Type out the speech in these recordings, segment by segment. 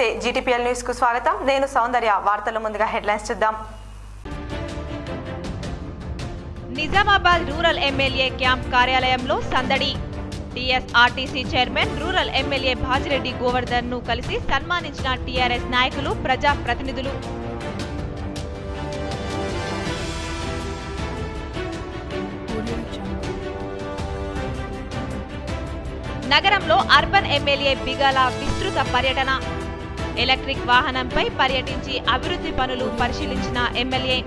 GTPL news కు స్వాగతం నేను సౌందర్య వార్తల ముందుగా హెడ్లైన్స్ చూద్దాం నిజామాబాద్ రూరల్ ఎమ్మెల్యే క్యాంప్ కార్యాలయంలో సందడి TSRTC chairman rural MLA Bajireddy Govardhan ను కలిసి సన్మానించిన టీఆర్ఎస్ నాయకులు ప్రజా ప్రతినిధులు నగరంలో అర్బన్ ఎమ్మెల్యే బిగాల విస్తృత పర్యటన ఎలక్ట్రిక్ వాహనంపై పర్యటించి అభివృద్ధి పనులు పరిశీలించిన ఎమ్మెల్యే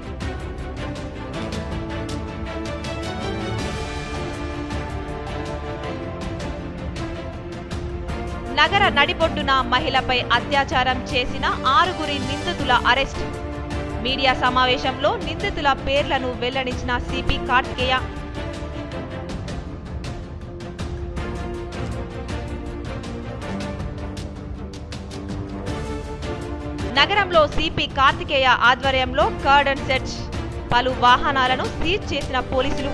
నగర నడిబొడ్డున మహిళపై అత్యాచారం చేసిన ఆరుగురి నిందితుల అరెస్ట్ మీడియా సమావేశంలో నిందితుల పేర్లను వెల్లడించిన సిపి కార్తికేయ నగరంలో సిపి కార్తికేయ ఆధ్వర్యంలో కార్డన్ సెర్చ్ పలు వాహనాలను సీజ్ చేసిన పోలీసులు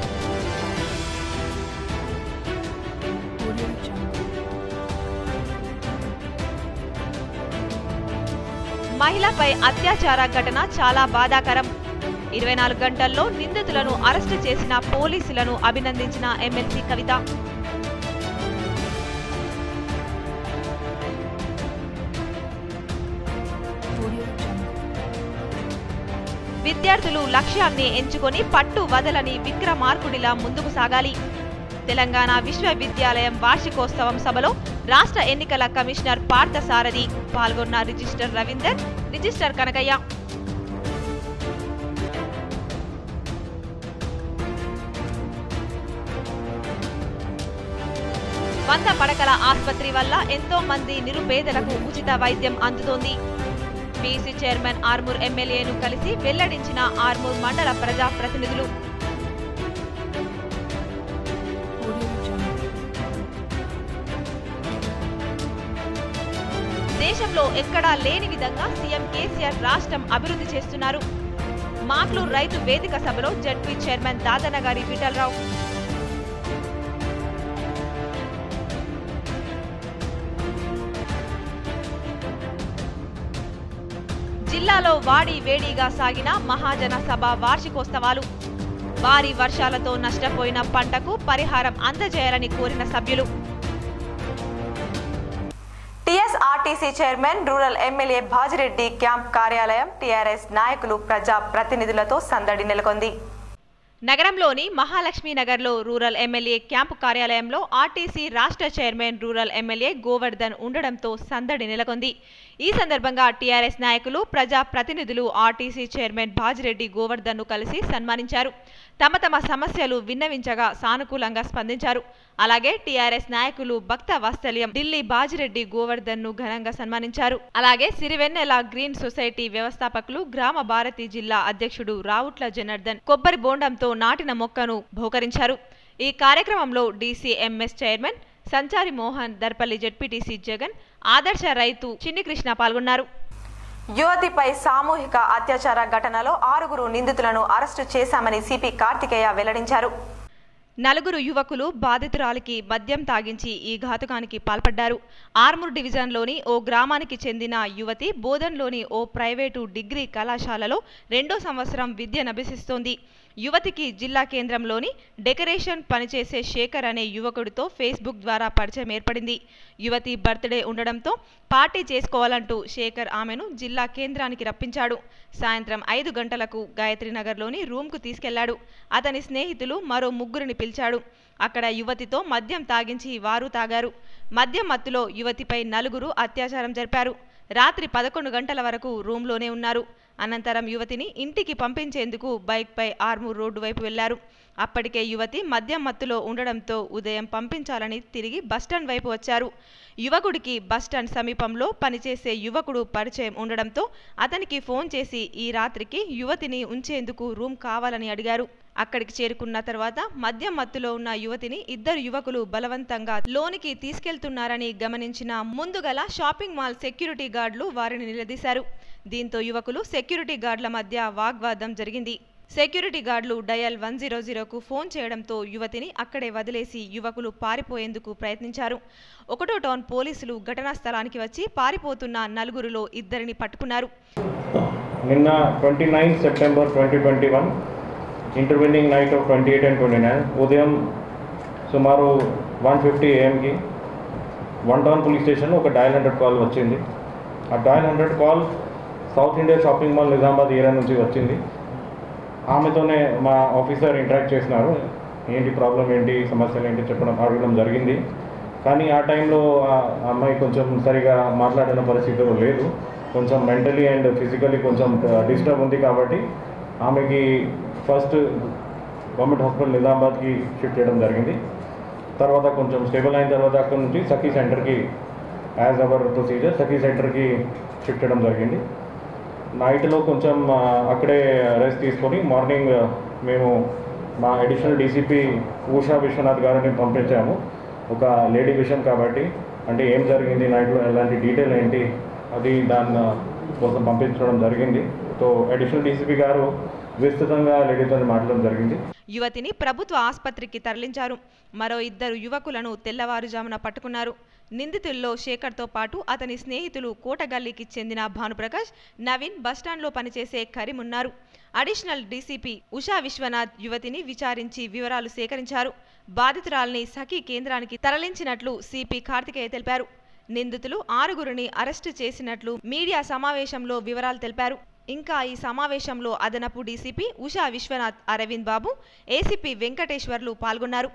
మహిళపై అత్యాచార ఘటన చాలా బాధాకరం ఇరవై నాలుగు గంటల్లో నిందితులను అరెస్టు చేసిన పోలీసులను అభినందించిన ఎమ్మెల్సీ కవిత విద్యార్థులు లక్ష్యాన్ని ఎంచుకొని పట్టు వదలని విక్రమార్కుడిలా ముందుకు సాగాలి తెలంగాణ విశ్వవిద్యాలయం వార్షికోత్సవం సభలో రాష్ట్ర ఎన్నికల కమిషనర్ పార్థసారథి పాల్గొన్న రిజిస్టర్ రవీందర్ రిజిస్టర్ కనకయ్య వంద పడకల ఆసుపత్రి వల్ల ఎంతో మంది నిరుపేదలకు ఉచిత వైద్యం అందుతోంది బీసీ చైర్మన్ ఆర్మూర్ ఎమ్మెల్యేను కలిసి వెల్లడించిన ఆర్మూర్ మండల ప్రజా ప్రతినిధులు దేశంలో ఎక్కడా లేని విధంగా సీఎం కేసీఆర్ రాష్ట్రం అభివృద్ధి చేస్తున్నారు మాక్లూర్ రైతు వేదిక సభలో జడ్పీ చైర్మన్ దాదనగారి విఠలరావు జిల్లాలో వాడి వేడిగా సాగిన మహాజన సభ వార్షికోత్సవాలు భారీ వర్షాలతో నష్టపోయిన పంటకు పరిహారం అందజేయాలని కోరిన సభ్యులు TSRTC chairman rural MLA Bajireddy camp కార్యాలయం టీఆర్ఎస్ నాయకులు ప్రజా ప్రతినిధులతో సందడి నెలకొంది నగరంలోని మహాలక్ష్మి నగర్లో రూరల్ ఎమ్మెల్యే క్యాంపు కార్యాలయంలో ఆర్టీసీ రాష్ట్ర చైర్మన్ రూరల్ ఎమ్మెల్యే గోవర్ధన్ ఉండడంతో సందడి నెలకొంది ఈ సందర్భంగా టీఆర్ఎస్ నాయకులు ప్రజా ప్రతినిధులు ఆర్టీసీ చైర్మన్ భాజిరెడ్డి గోవర్ధన్ ను కలిసి సన్మానించారు తమ తమ సమస్యలు విన్నవించగా సానుకూలంగా స్పందించారు అలాగే టీఆర్ఎస్ నాయకులు భక్త వాత్సల్యం ఢిల్లీ బాజిరెడ్డి గోవర్ధన్ ను ఘనంగా సన్మానించారు అలాగే సిరివెన్నెల గ్రీన్ సొసైటీ వ్యవస్థాపకులు గ్రామ భారతి జిల్లా అధ్యక్షుడు రావుట్ల జనార్దన్ కొబ్బరి బోండంతో నాటిన మొక్కను బహుకరించారు ఈ కార్యక్రమంలో DCMS chairman Sanchari Mohan Darpalli ZPTC Jagan ఆదర్శ రైతు చిన్ని కృష్ణ పాల్గొన్నారు యువతిపై సామూహిక అత్యాచార ఘటనలో ఆరుగురు నిందితులను అరెస్టు చేశామని సిపి కార్తికేయ వెల్లడించారు నలుగురు యువకులు బాధితురాలికి మద్యం తాగించి ఈ ఘాతుకానికి పాల్పడ్డారు ఆర్మూర్ డివిజన్లోని ఓ గ్రామానికి చెందిన యువతి బోధన్లోని ఓ ప్రైవేటు డిగ్రీ కళాశాలలో రెండో సంవత్సరం విద్యనభ్యసిస్తోంది యువతికి జిల్లా కేంద్రంలోని డెకరేషన్ పనిచేసే శేఖర్ అనే యువకుడితో ఫేస్బుక్ ద్వారా పరిచయం ఏర్పడింది యువతి బర్త్డే ఉండడంతో పార్టీ చేసుకోవాలంటూ శేఖర్ ఆమెను జిల్లా కేంద్రానికి రప్పించాడు సాయంత్రం ఐదు గంటలకు గాయత్రీనగర్లోని రూమ్కు తీసుకెళ్లాడు అతని స్నేహితులు మరో ముగ్గురిని పిలిచాడు అక్కడ యువతితో మద్యం తాగించి వారు తాగారు మద్యం మత్తులో యువతిపై నలుగురు అత్యాచారం జరిపారు రాత్రి పదకొండు గంటల వరకు రూమ్లోనే ఉన్నారు అనంతరం యువతిని ఇంటికి పంపించేందుకు బైక్పై ఆర్మూర్ రోడ్డు వైపు వెళ్లారు అప్పటికే యువతి మద్యం మత్తులో ఉండడంతో ఉదయం పంపించాలని తిరిగి బస్టాండ్ వైపు వచ్చారు యువకుడికి బస్టాండ్ సమీపంలో పనిచేసే యువకుడు పరిచయం ఉండడంతో అతనికి ఫోన్ చేసి ఈ రాత్రికి యువతిని ఉంచేందుకు రూమ్ కావాలని అడిగారు అక్కడికి చేరుకున్న తర్వాత మద్యం మత్తులో ఉన్న యువతిని ఇద్దరు యువకులు బలవంతంగా లోనికి తీసుకెళ్తున్నారని గమనించిన ముందుగల షాపింగ్ మాల్ సెక్యూరిటీ గార్డులు వారిని నిలదీశారు దీంతో యువకులు సెక్యూరిటీ గార్డుల మధ్య వాగ్వాదం జరిగింది సెక్యూరిటీ గార్డులు డయల్ వన్ జీరో జీరోకు ఫోన్ చేయడంతో యువతిని అక్కడే వదిలేసి యువకులు పారిపోయేందుకు ప్రయత్నించారు ఒకటో టౌన్ పోలీసులు ఘటనా స్థలానికి వచ్చి పారిపోతున్న నలుగురిలో ఇద్దరిని పట్టుకున్నారు నిన్న twenty nine September twenty twenty one intervening night of twenty eight and twenty nine ఉదయం సుమారు వన్ ఫిఫ్టీ ఏఎంకి వన్ టౌన్ పోలీస్ స్టేషన్ ఒక డయల్ హండ్రెడ్ కాల్ వచ్చింది ఆ dial hundred call South India shopping mall Nizamabad area నుంచి వచ్చింది ఆమెతోనే మా officer interact చేసినారు ఏంటి ప్రాబ్లం ఏంటి సమస్యలు ఏంటి చెప్పడం అడగడం జరిగింది కానీ ఆ టైంలో ఆ అమ్మాయి కొంచెం సరిగా మాట్లాడిన పరిస్థితిలో లేదు కొంచెం మెంటలీ అండ్ ఫిజికలీ కొంచెం డిస్టర్బ్ ఉంది కాబట్టి ఆమెకి ఫస్ట్ గవర్నమెంట్ హాస్పిటల్ నిజామాబాద్కి షిఫ్ట్ చేయడం జరిగింది తర్వాత కొంచెం స్టేబుల్ అయిన తర్వాత అక్కడ నుంచి సఖీ సెంటర్కి యాజ్ అవర్ ప్రొసీజర్ సఖీ సెంటర్కి షిఫ్ట్ చేయడం జరిగింది నైట్లో కొంచెం ఆ, అక్కడే రెస్ట్ తీసుకొని మార్నింగ్ ఆ, మేము మా అడిషనల్ డీసీపీ ఉషా విశ్వనాథ్ గారిని పంపించాము ఒక లేడీ విషయం కాబట్టి అంటే ఏం జరిగింది నైట్లో ఎలాంటి డీటెయిల్ ఏంటి అది దాని కోసం పంపించడం జరిగింది సో అడిషనల్ డీసీపీ గారు విస్తృతంగా లేడీతో మాట్లాడడం జరిగింది యువతిని ప్రభుత్వ ఆసుపత్రికి తరలించారు మరో ఇద్దరు యువకులను తెల్లవారుజామున పట్టుకున్నారు నిందితుల్లో శేఖర్తో పాటు అతని స్నేహితులు కోటగల్లీకి చెందిన భానుప్రకాష్ నవీన్ బస్టాండ్లో పనిచేసే కరీం ఉన్నారు అడిషనల్ డీసీపీ ఉషా విశ్వనాథ్ యువతిని విచారించి వివరాలు సేకరించారు బాధితురాల్ని సఖీ కేంద్రానికి తరలించినట్లు సిపి కార్తికేయ తెలిపారు నిందితులు ఆరుగురిని అరెస్టు చేసినట్లు మీడియా సమావేశంలో వివరాలు తెలిపారు ఇంకా ఈ సమావేశంలో అదనపు డీసీపీ ఉషా విశ్వనాథ్ అరవింద్ బాబు ఏసీపీ వెంకటేశ్వర్లు పాల్గొన్నారు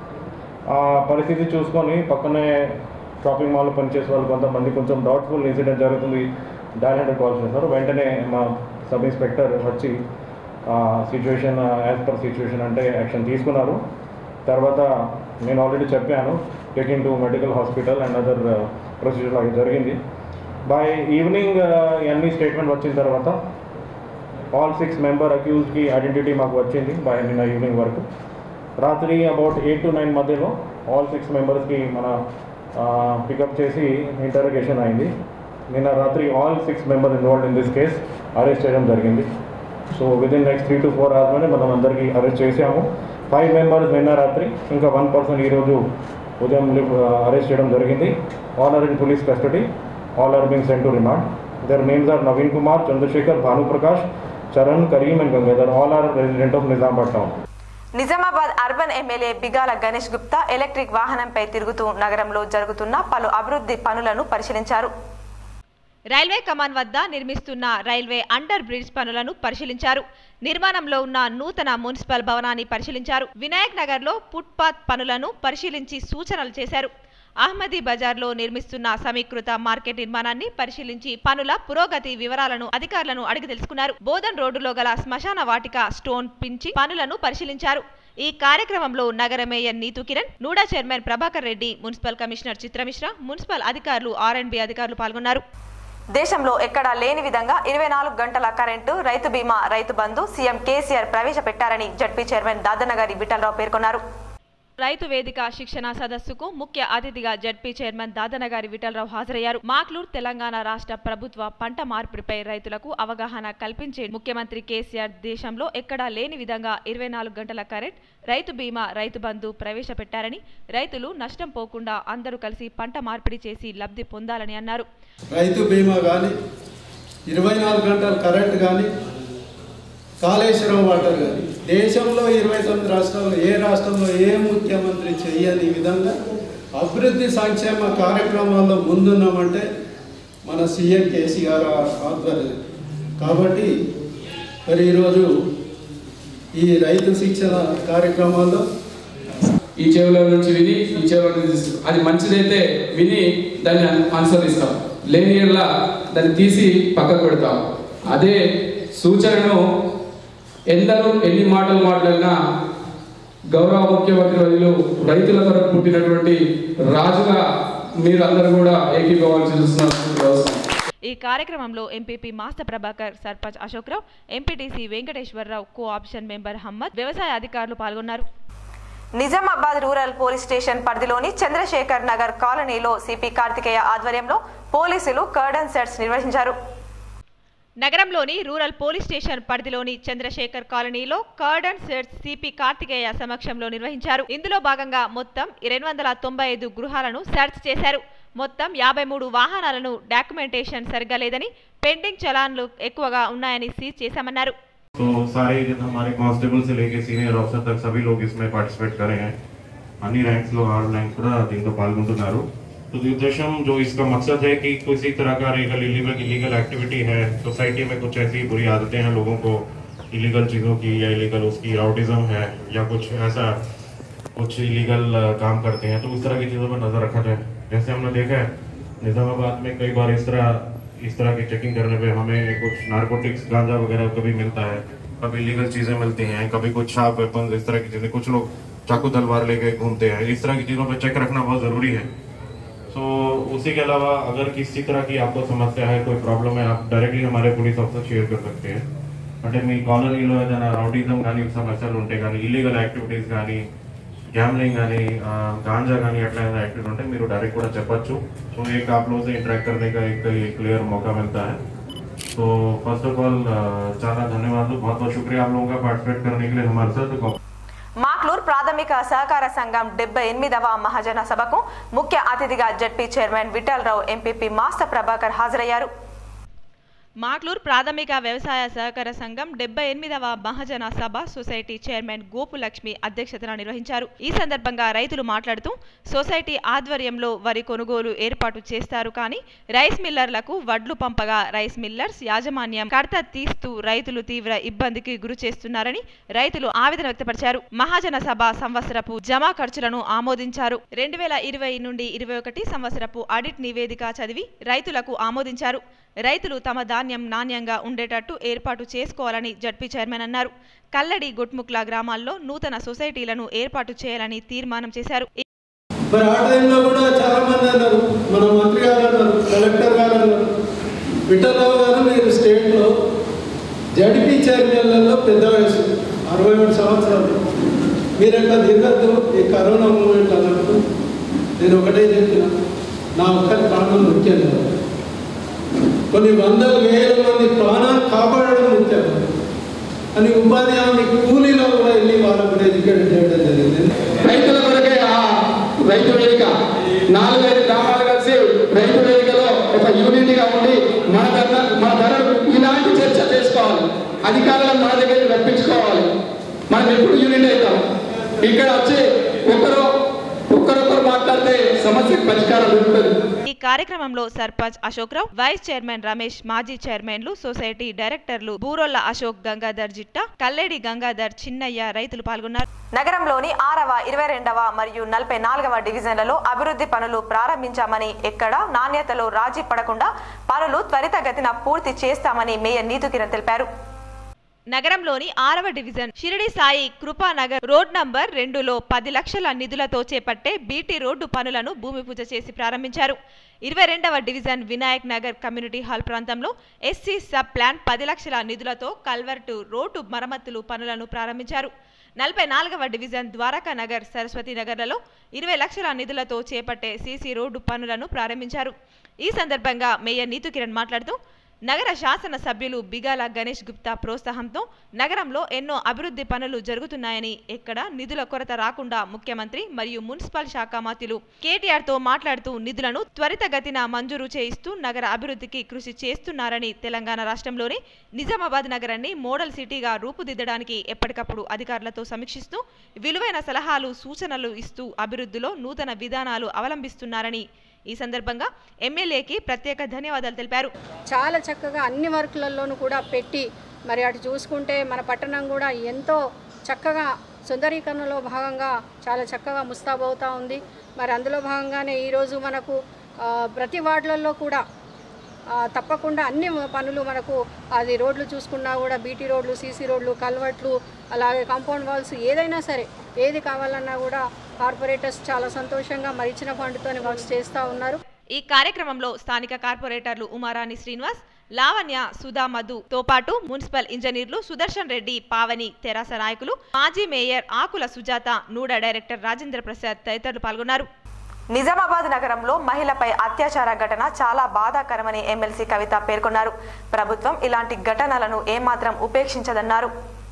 ఆ పరిస్థితి చూసుకొని పక్కనే షాపింగ్ మాల్లో పనిచేసే వాళ్ళు కొంతమంది కొంచెం డౌట్ఫుల్ ఇన్సిడెంట్ జరుగుతుంది డైల్ హండ్రెడ్ కాల్ చేస్తారు వెంటనే మా సబ్ ఇన్స్పెక్టర్ వచ్చి సిచ్యువేషన్ యాజ్ పర్ సిచ్యువేషన్ అంటే యాక్షన్ తీసుకున్నారు తర్వాత నేను ఆల్రెడీ చెప్పాను taking to medical hospital and other procedure అవి జరిగింది బై ఈవినింగ్ అన్ని స్టేట్మెంట్ వచ్చిన తర్వాత ఆల్ సిక్స్ మెంబర్ అక్యూజ్కి ఐడెంటిటీ మాకు వచ్చింది బై నిన్న ఈవినింగ్ వరకు రాత్రి అబౌట్ ఎయిట్ టు నైన్ మధ్యలో ఆల్ సిక్స్ మెంబర్స్కి మన పికప్ చేసి ఇంటరోగేషన్ అయింది నిన్న రాత్రి all six member involved in this case arrest చేయడం జరిగింది so within next three to four అవర్స్లోనే మనం అందరికీ అరెస్ట్ చేసాము ఫైవ్ మెంబర్స్ నిన్న రాత్రి ఇంకా వన్ పర్సన్ ఈరోజు ఉదయం అరెస్ట్ చేయడం జరిగింది all are in police custody all are being sent to remand their names are Naveen Kumar Chandrashekar Bhanuprakash Charan Karim and Gangadhar all are resident of Nizamabad town Nizamabad urban MLA Bigala Ganesh Gupta electric వాహనంపై తిరుగుతూ నగరంలో జరుగుతున్న పలు అభివృద్ధి పనులను పరిశీలించారు రైల్వే కమాన్ వద్ద నిర్మిస్తున్న రైల్వే అండర్ బ్రిడ్జ్ పనులను పరిశీలించారు నిర్మాణంలో ఉన్న నూతన మున్సిపల్ భవనాన్ని పరిశీలించారు వినాయక్ నగర్లో ఫుట్పాత్ పనులను పరిశీలించి సూచనలు చేశారు అహ్మదీ బజార్లో నిర్మిస్తున్న సమీకృత మార్కెట్ నిర్మాణాన్ని పరిశీలించి పనుల పురోగతి వివరాలను అధికారులను అడిగి తెలుసుకున్నారు బోధన్ రోడ్డులో గల శ్మశాన వాటిక స్టోన్ పించి పనులను పరిశీలించారు ఈ కార్యక్రమంలో నగర mayor Neetu Kiran NUDA chairman Prabhakar Reddy municipal commissioner Chitra Mishra municipal అధికారులు ఆర్ అండ్ బి అధికారులు పాల్గొన్నారు దేశంలో ఎక్కడా లేని విధంగా ఇరవై నాలుగు గంటల కరెంటు రైతు బీమా రైతు బంధు సీఎం కేసీఆర్ ప్రవేశపెట్టారని జడ్పీ చైర్మన్ దాదనగారి విఠలరావు పేర్కొన్నారు రైతు వేదిక శిక్షణ సదస్సుకు ముఖ్య అతిథిగా జడ్పీ చైర్మన్ దాదనగారి విఠలరావు హాజరయ్యారు మాక్లూర్ తెలంగాణ రాష్ట్ర ప్రభుత్వ పంట మార్పిడిపై రైతులకు అవగాహన కల్పించే ముఖ్యమంత్రి కేసీఆర్ దేశంలో ఎక్కడా లేని విధంగా ఇరవై నాలుగు గంటల కరెంట్ రైతు బీమా రైతు బంధు ప్రవేశపెట్టారని రైతులు నష్టం పోకుండా అందరూ కలిసి పంట మార్పిడి చేసి లబ్ధి పొందాలని అన్నారు రైతు బీమా కానీ ఇరవై నాలుగు గంటల కరెంట్ కానీ కాళేశ్వరం వాటర్ కానీ దేశంలో ఇరవై తొమ్మిది రాష్ట్రాల్లో ఏ రాష్ట్రంలో ఏ ముఖ్యమంత్రి చేయని విధంగా అభివృద్ధి సంక్షేమ కార్యక్రమాల్లో ముందున్నామంటే మన సీఎం కేసీఆర్ ఆధ్వర్యం కాబట్టి మరి ఈరోజు ఈ రైతు శిక్షణ కార్యక్రమాల్లో ఈ చెవుల నుంచి విని ఈ చెవుల నుంచి తీసి- అది మంచిదైతే విని దాన్ని అను- అనుసరిస్తాం లేని యెడల దాన్ని తీసి పక్కకు పెడతాం అదే సూచనను ఎందరూ ఎన్ని మాటలు మాట్లాడినా గౌరవ ముఖ్యమంత్రి వర్యులు రైతుల కొరకు పుట్టినటువంటి రాజుగా మీరు అందరూ కూడా ఏకీభవించాల్సిన అవసరం ఈ కార్యక్రమంలో MPP Masta Prabhakar sarpanch Ashok Rao MPTC Venkateswara Rao co option member Hammad వ్యవసాయ అధికారులు పాల్గొన్నారు నిజామాబాద్ రూరల్ పోలీస్ స్టేషన్ పరిధిలోని చంద్రశేఖర్ నగర్ కాలనీలో సిపి కార్తికేయ ఆధ్వర్యంలో పోలీసులు కర్డన్ సెట్స్ నిర్వహించారు నగరంలోని రూరల్ పోలీస్ స్టేషన్ పరిధిలోని చంద్రశేఖర్ కాలనీలో కార్డన్ సెర్చ్ సిపి కార్తికేయ సమక్షంలో నిర్వహించారు ఇందులో భాగంగా మొత్తం రెండు వందల తొంభై ఐదు గృహాలను సెర్చ్ చేశారు మొత్తం యాభై మూడు వాహనాలను డాక్యుమెంటేషన్ సరిగ్గా లేదని పెండింగ్ చలాన్లు ఎక్కువగా ఉన్నాయని సీజ్ చేశామన్నారు तो सारे जितना हमारे कांस्टेबल से लेके सीनियर ऑफिसर तक सभी लोग इसमें पार्टिसिपेट कर रहे हैं అన్ని ర్యాంక్స్ లో ఆల్ ర్యాంక్స్ కూడా దీంట్లో పాల్గొంటున్నారు तो ये उद्देश्य जो इसका मकसद है कि किसी तरह का लीगल इलीगल इलीगल एक्टिविटी है सोसाइटी में कुछ ऐसी बुरी आदतें हैं लोगों को इलीगल चीज़ों की या इलीगल उसकी राउटिज्म है या कुछ ऐसा कुछ इलीगल काम करते हैं तो उस तरह की चीज़ों पर नज़र रखा जाए जैसे हमने देखा है निज़ामाबाद में कई बार इस तरह इस तरह की चेकिंग करने पे हमें कुछ नारकोटिक्स गांजा वगैरह कभी मिलता है कभी लीगल चीज़ें मिलती हैं कभी कुछ शार्प वेपन इस तरह की चीज़ें कुछ लोग चाकू तलवार लेके घूमते हैं इस तरह की चीज़ों पे चेक रखना बहुत ज़रूरी है सो उसी के अलावा अगर किसी तरह की आपको समस्या है कोई प्रॉब्लम है आप डायरेक्टली हमारे पुलिस ऑफिसर शेयर कर सकते हैं అంటే మీ కాలనీలో ఏదైనా రౌడీజం కానీ సమస్యలు ఉంటే కానీ ఇల్లీగల్ యాక్టివిటీస్ కానీ गैमलिंग కానీ गांजा కానీ అట్లా ఏదైనా యాక్టివిటీ ఉంటే మీరు డైరెక్ట్ కూడా చెప్పొచ్చు సో एक आप लोगों से इंटरेक्ट करने का एक क्लियर मौका मिलता है तो फर्स्ट ऑफ ऑल చాలా ధన్యవాదాలు बहुत बहुत शुक्रिया आप लोगों का पार्टिसिपेट करने के लिए हमारे साथ మాక్లూర్ ప్రాథమిక సహకార సంఘం డెబ్బై ఎనిమిదవ మహాజన సభకు ముఖ్య అతిథిగా జడ్పీ చైర్మన్ విఠలరావు ఎంపీపీ మాస్టర్ ప్రభాకర్ హాజరయ్యారు మాక్లూర్ ప్రాథమిక వ్యవసాయ సహకార సంఘం డెబ్బై ఎనిమిదవ మహాజన సభ సొసైటీ చైర్మన్ గోపు లక్ష్మి అధ్యక్షతన నిర్వహించారు ఈ సందర్భంగా రైతులు మాట్లాడుతూ సొసైటీ ఆధ్వర్యంలో వరి కొనుగోలు ఏర్పాటు చేస్తారు కానీ రైస్ మిల్లర్లకు వడ్లు పంపగా రైస్ మిల్లర్స్ యాజమాన్యం కడత తీస్తూ రైతులు తీవ్ర ఇబ్బందికి గురి చేస్తున్నారని రైతులు ఆవేదన వ్యక్తపరిచారు మహాజన సభ సంవత్సరపు జమా ఖర్చులను ఆమోదించారు రెండు వేల ఇరవై నుండి ఇరవై ఒకటి సంవత్సరపు ఆడిట్ నివేదిక చదివి రైతులకు ఆమోదించారు రైతులు తమ ధాన్యం నాణ్యంగా ఉండేటట్టు ఏర్పాటు చేసుకోవాలని జడ్పీ చైర్మన్ అన్నారు కల్లడి గుట్ముక్ల గ్రామాల్లో నూతన సొసైటీలను ఏర్పాటు చేయాలని తీర్మానం చేశారు మరి ఆ టైంలో కూడా చాలా మంది అన్నారు మన మంత్రి గారు అన్నారు కలెక్టర్ గారు అన్నారు విఠలరావు గారు మీరు స్టేట్లో జడ్పీ చైర్మన్లలో పెద్ద వయసు అరవై ఏడు సంవత్సరాలు మీరు ఎట్లా తిరగద్దు ఈ కరోనా మూమెంట్ అన్నప్పుడు నేను ఒకటే చెప్పిన నా ఒక్కరి ప్రాణం ముఖ్యం కాదు కొన్ని వందల వేల మంది ప్రాణాలు కాపాడడం ముఖ్యం అని ఉపాధి హామీ కూలీలో కూడా వెళ్ళి వాళ్ళకు కూడా ఎడ్యుకేట్ చేయడం జరిగింది రైతుల కొరకే ఆ రైతు వేదిక నాలుగైదు గ్రామాలు కలిసి రైతు వేదికలో ఒక యూనిట్గా ఉండి మన ధర మన ధరలు ఇలాంటి చర్చ చేసుకోవాలి అధికారులను మన దగ్గరికి రప్పించుకోవాలి మనం ఎప్పుడు యూనిట్ అవుతాం ఇక్కడ వచ్చి ఒకరు ఒకరొకరు మాట్లాడితే సమస్యకు పరిష్కారం దొరుకుతుంది ఈ కార్యక్రమంలో సర్పంచ్ అశోక్ రావు వైస్ చైర్మన్ రమేష్ మాజీ చైర్మన్లు సొసైటీ డైరెక్టర్లు బూరోల్ల అశోక్ గంగాధర్ జిట్ట కల్లేడి గంగాధర్ చిన్నయ్య రైతులు పాల్గొన్నారు నగరంలోని ఆరవ ఇరవై రెండవ మరియు నలభై నాలుగవ డివిజన్లలో అభివృద్ధి పనులు ప్రారంభించామని ఎక్కడ నాణ్యతలో రాజీ పడకుండా పనులు త్వరితగతిన పూర్తి చేస్తామని మేయర్ నీతుకిరణ్ తెలిపారు నగరంలోని ఆరవ division Shirdi Sai Kripanagar road number రెండులో పది లక్షల నిధులతో చేపట్టే బీటీ రోడ్డు పనులను భూమి పూజ చేసి ప్రారంభించారు ఇరవై రెండవ division Vinayak Nagar community hall ప్రాంతంలో ఎస్సీ సబ్ ప్లాన్ పది లక్షల నిధులతో కల్వర్టు రోడ్డు మరమ్మతులు పనులను ప్రారంభించారు నలభై నాలుగవ డివిజన్ ద్వారకా నగర్ సరస్వతి నగర్లలో ఇరవై లక్షల నిధులతో చేపట్టే సీసీ రోడ్డు పనులను ప్రారంభించారు ఈ సందర్భంగా మేయర్ నీతు కిరణ్ మాట్లాడుతూ నగర శాసన సభ్యులు బిగాల గణేష్ గుప్తా ప్రోత్సాహంతో నగరంలో ఎన్నో అభివృద్ధి పనులు జరుగుతున్నాయని ఎక్కడ నిధుల కొరత రాకుండా ముఖ్యమంత్రి మరియు మున్సిపల్ శాఖ మంత్రులు కేటీఆర్ తో మాట్లాడుతూ నిధులను త్వరితగతిన మంజూరు చేయిస్తూ నగర అభివృద్ధికి కృషి చేస్తున్నారని తెలంగాణ రాష్ట్రంలోని నిజామాబాద్ నగరాన్ని మోడల్ సిటీగా రూపుదిద్దడానికి ఎప్పటికప్పుడు అధికారులతో సమీక్షిస్తూ విలువైన సలహాలు సూచనలు ఇస్తూ అభివృద్ధిలో నూతన విధానాలు అవలంబిస్తున్నారని ఈ సందర్భంగా ఎమ్మెల్యేకి ప్రత్యేక ధన్యవాదాలు తెలిపారు చాలా చక్కగా అన్ని వర్కులలోనూ కూడా పెట్టి మరి అటు చూసుకుంటే మన పట్టణం కూడా ఎంతో చక్కగా సుందరీకరణలో భాగంగా చాలా చక్కగా ముస్తాబవుతూ ఉంది మరి అందులో భాగంగానే ఈరోజు మనకు ఆ, ప్రతి వార్డులలో కూడా ఆ, తప్పకుండా అన్ని పనులు మనకు అది రోడ్లు చూసుకున్నా కూడా బీటీ రోడ్లు సీసీ రోడ్లు కల్వర్ట్లు అలాగే కాంపౌండ్ వాల్స్ ఏదైనా సరే ఏది కావాలన్నా కూడా కార్పొరేటర్స్ చాలా సంతోషంగా మరి ఇచ్చిన ఫండ్తో వర్క్స్ చేస్తూ ఉన్నారు ఈ కార్యక్రమంలో స్థానిక కార్పొరేటర్లు ఉమారాణి శ్రీనివాస్ లావణ్య సుధా మధు తో పాటు మున్సిపల్ ఇంజనీర్లు సుదర్శన్ రెడ్డి పావని తెరాస నాయకులు మాజీ mayor Akula Sujatha NUDA director Rajendra Prasad తదితరులు పాల్గొన్నారు నిజామాబాద్ నగరంలో మహిళపై అత్యాచార ఘటన చాలా బాధాకరమని ఎమ్మెల్సీ కవిత పేర్కొన్నారు ప్రభుత్వం ఇలాంటి ఘటనలను ఏమాత్రం ఉపేక్షించదన్నారు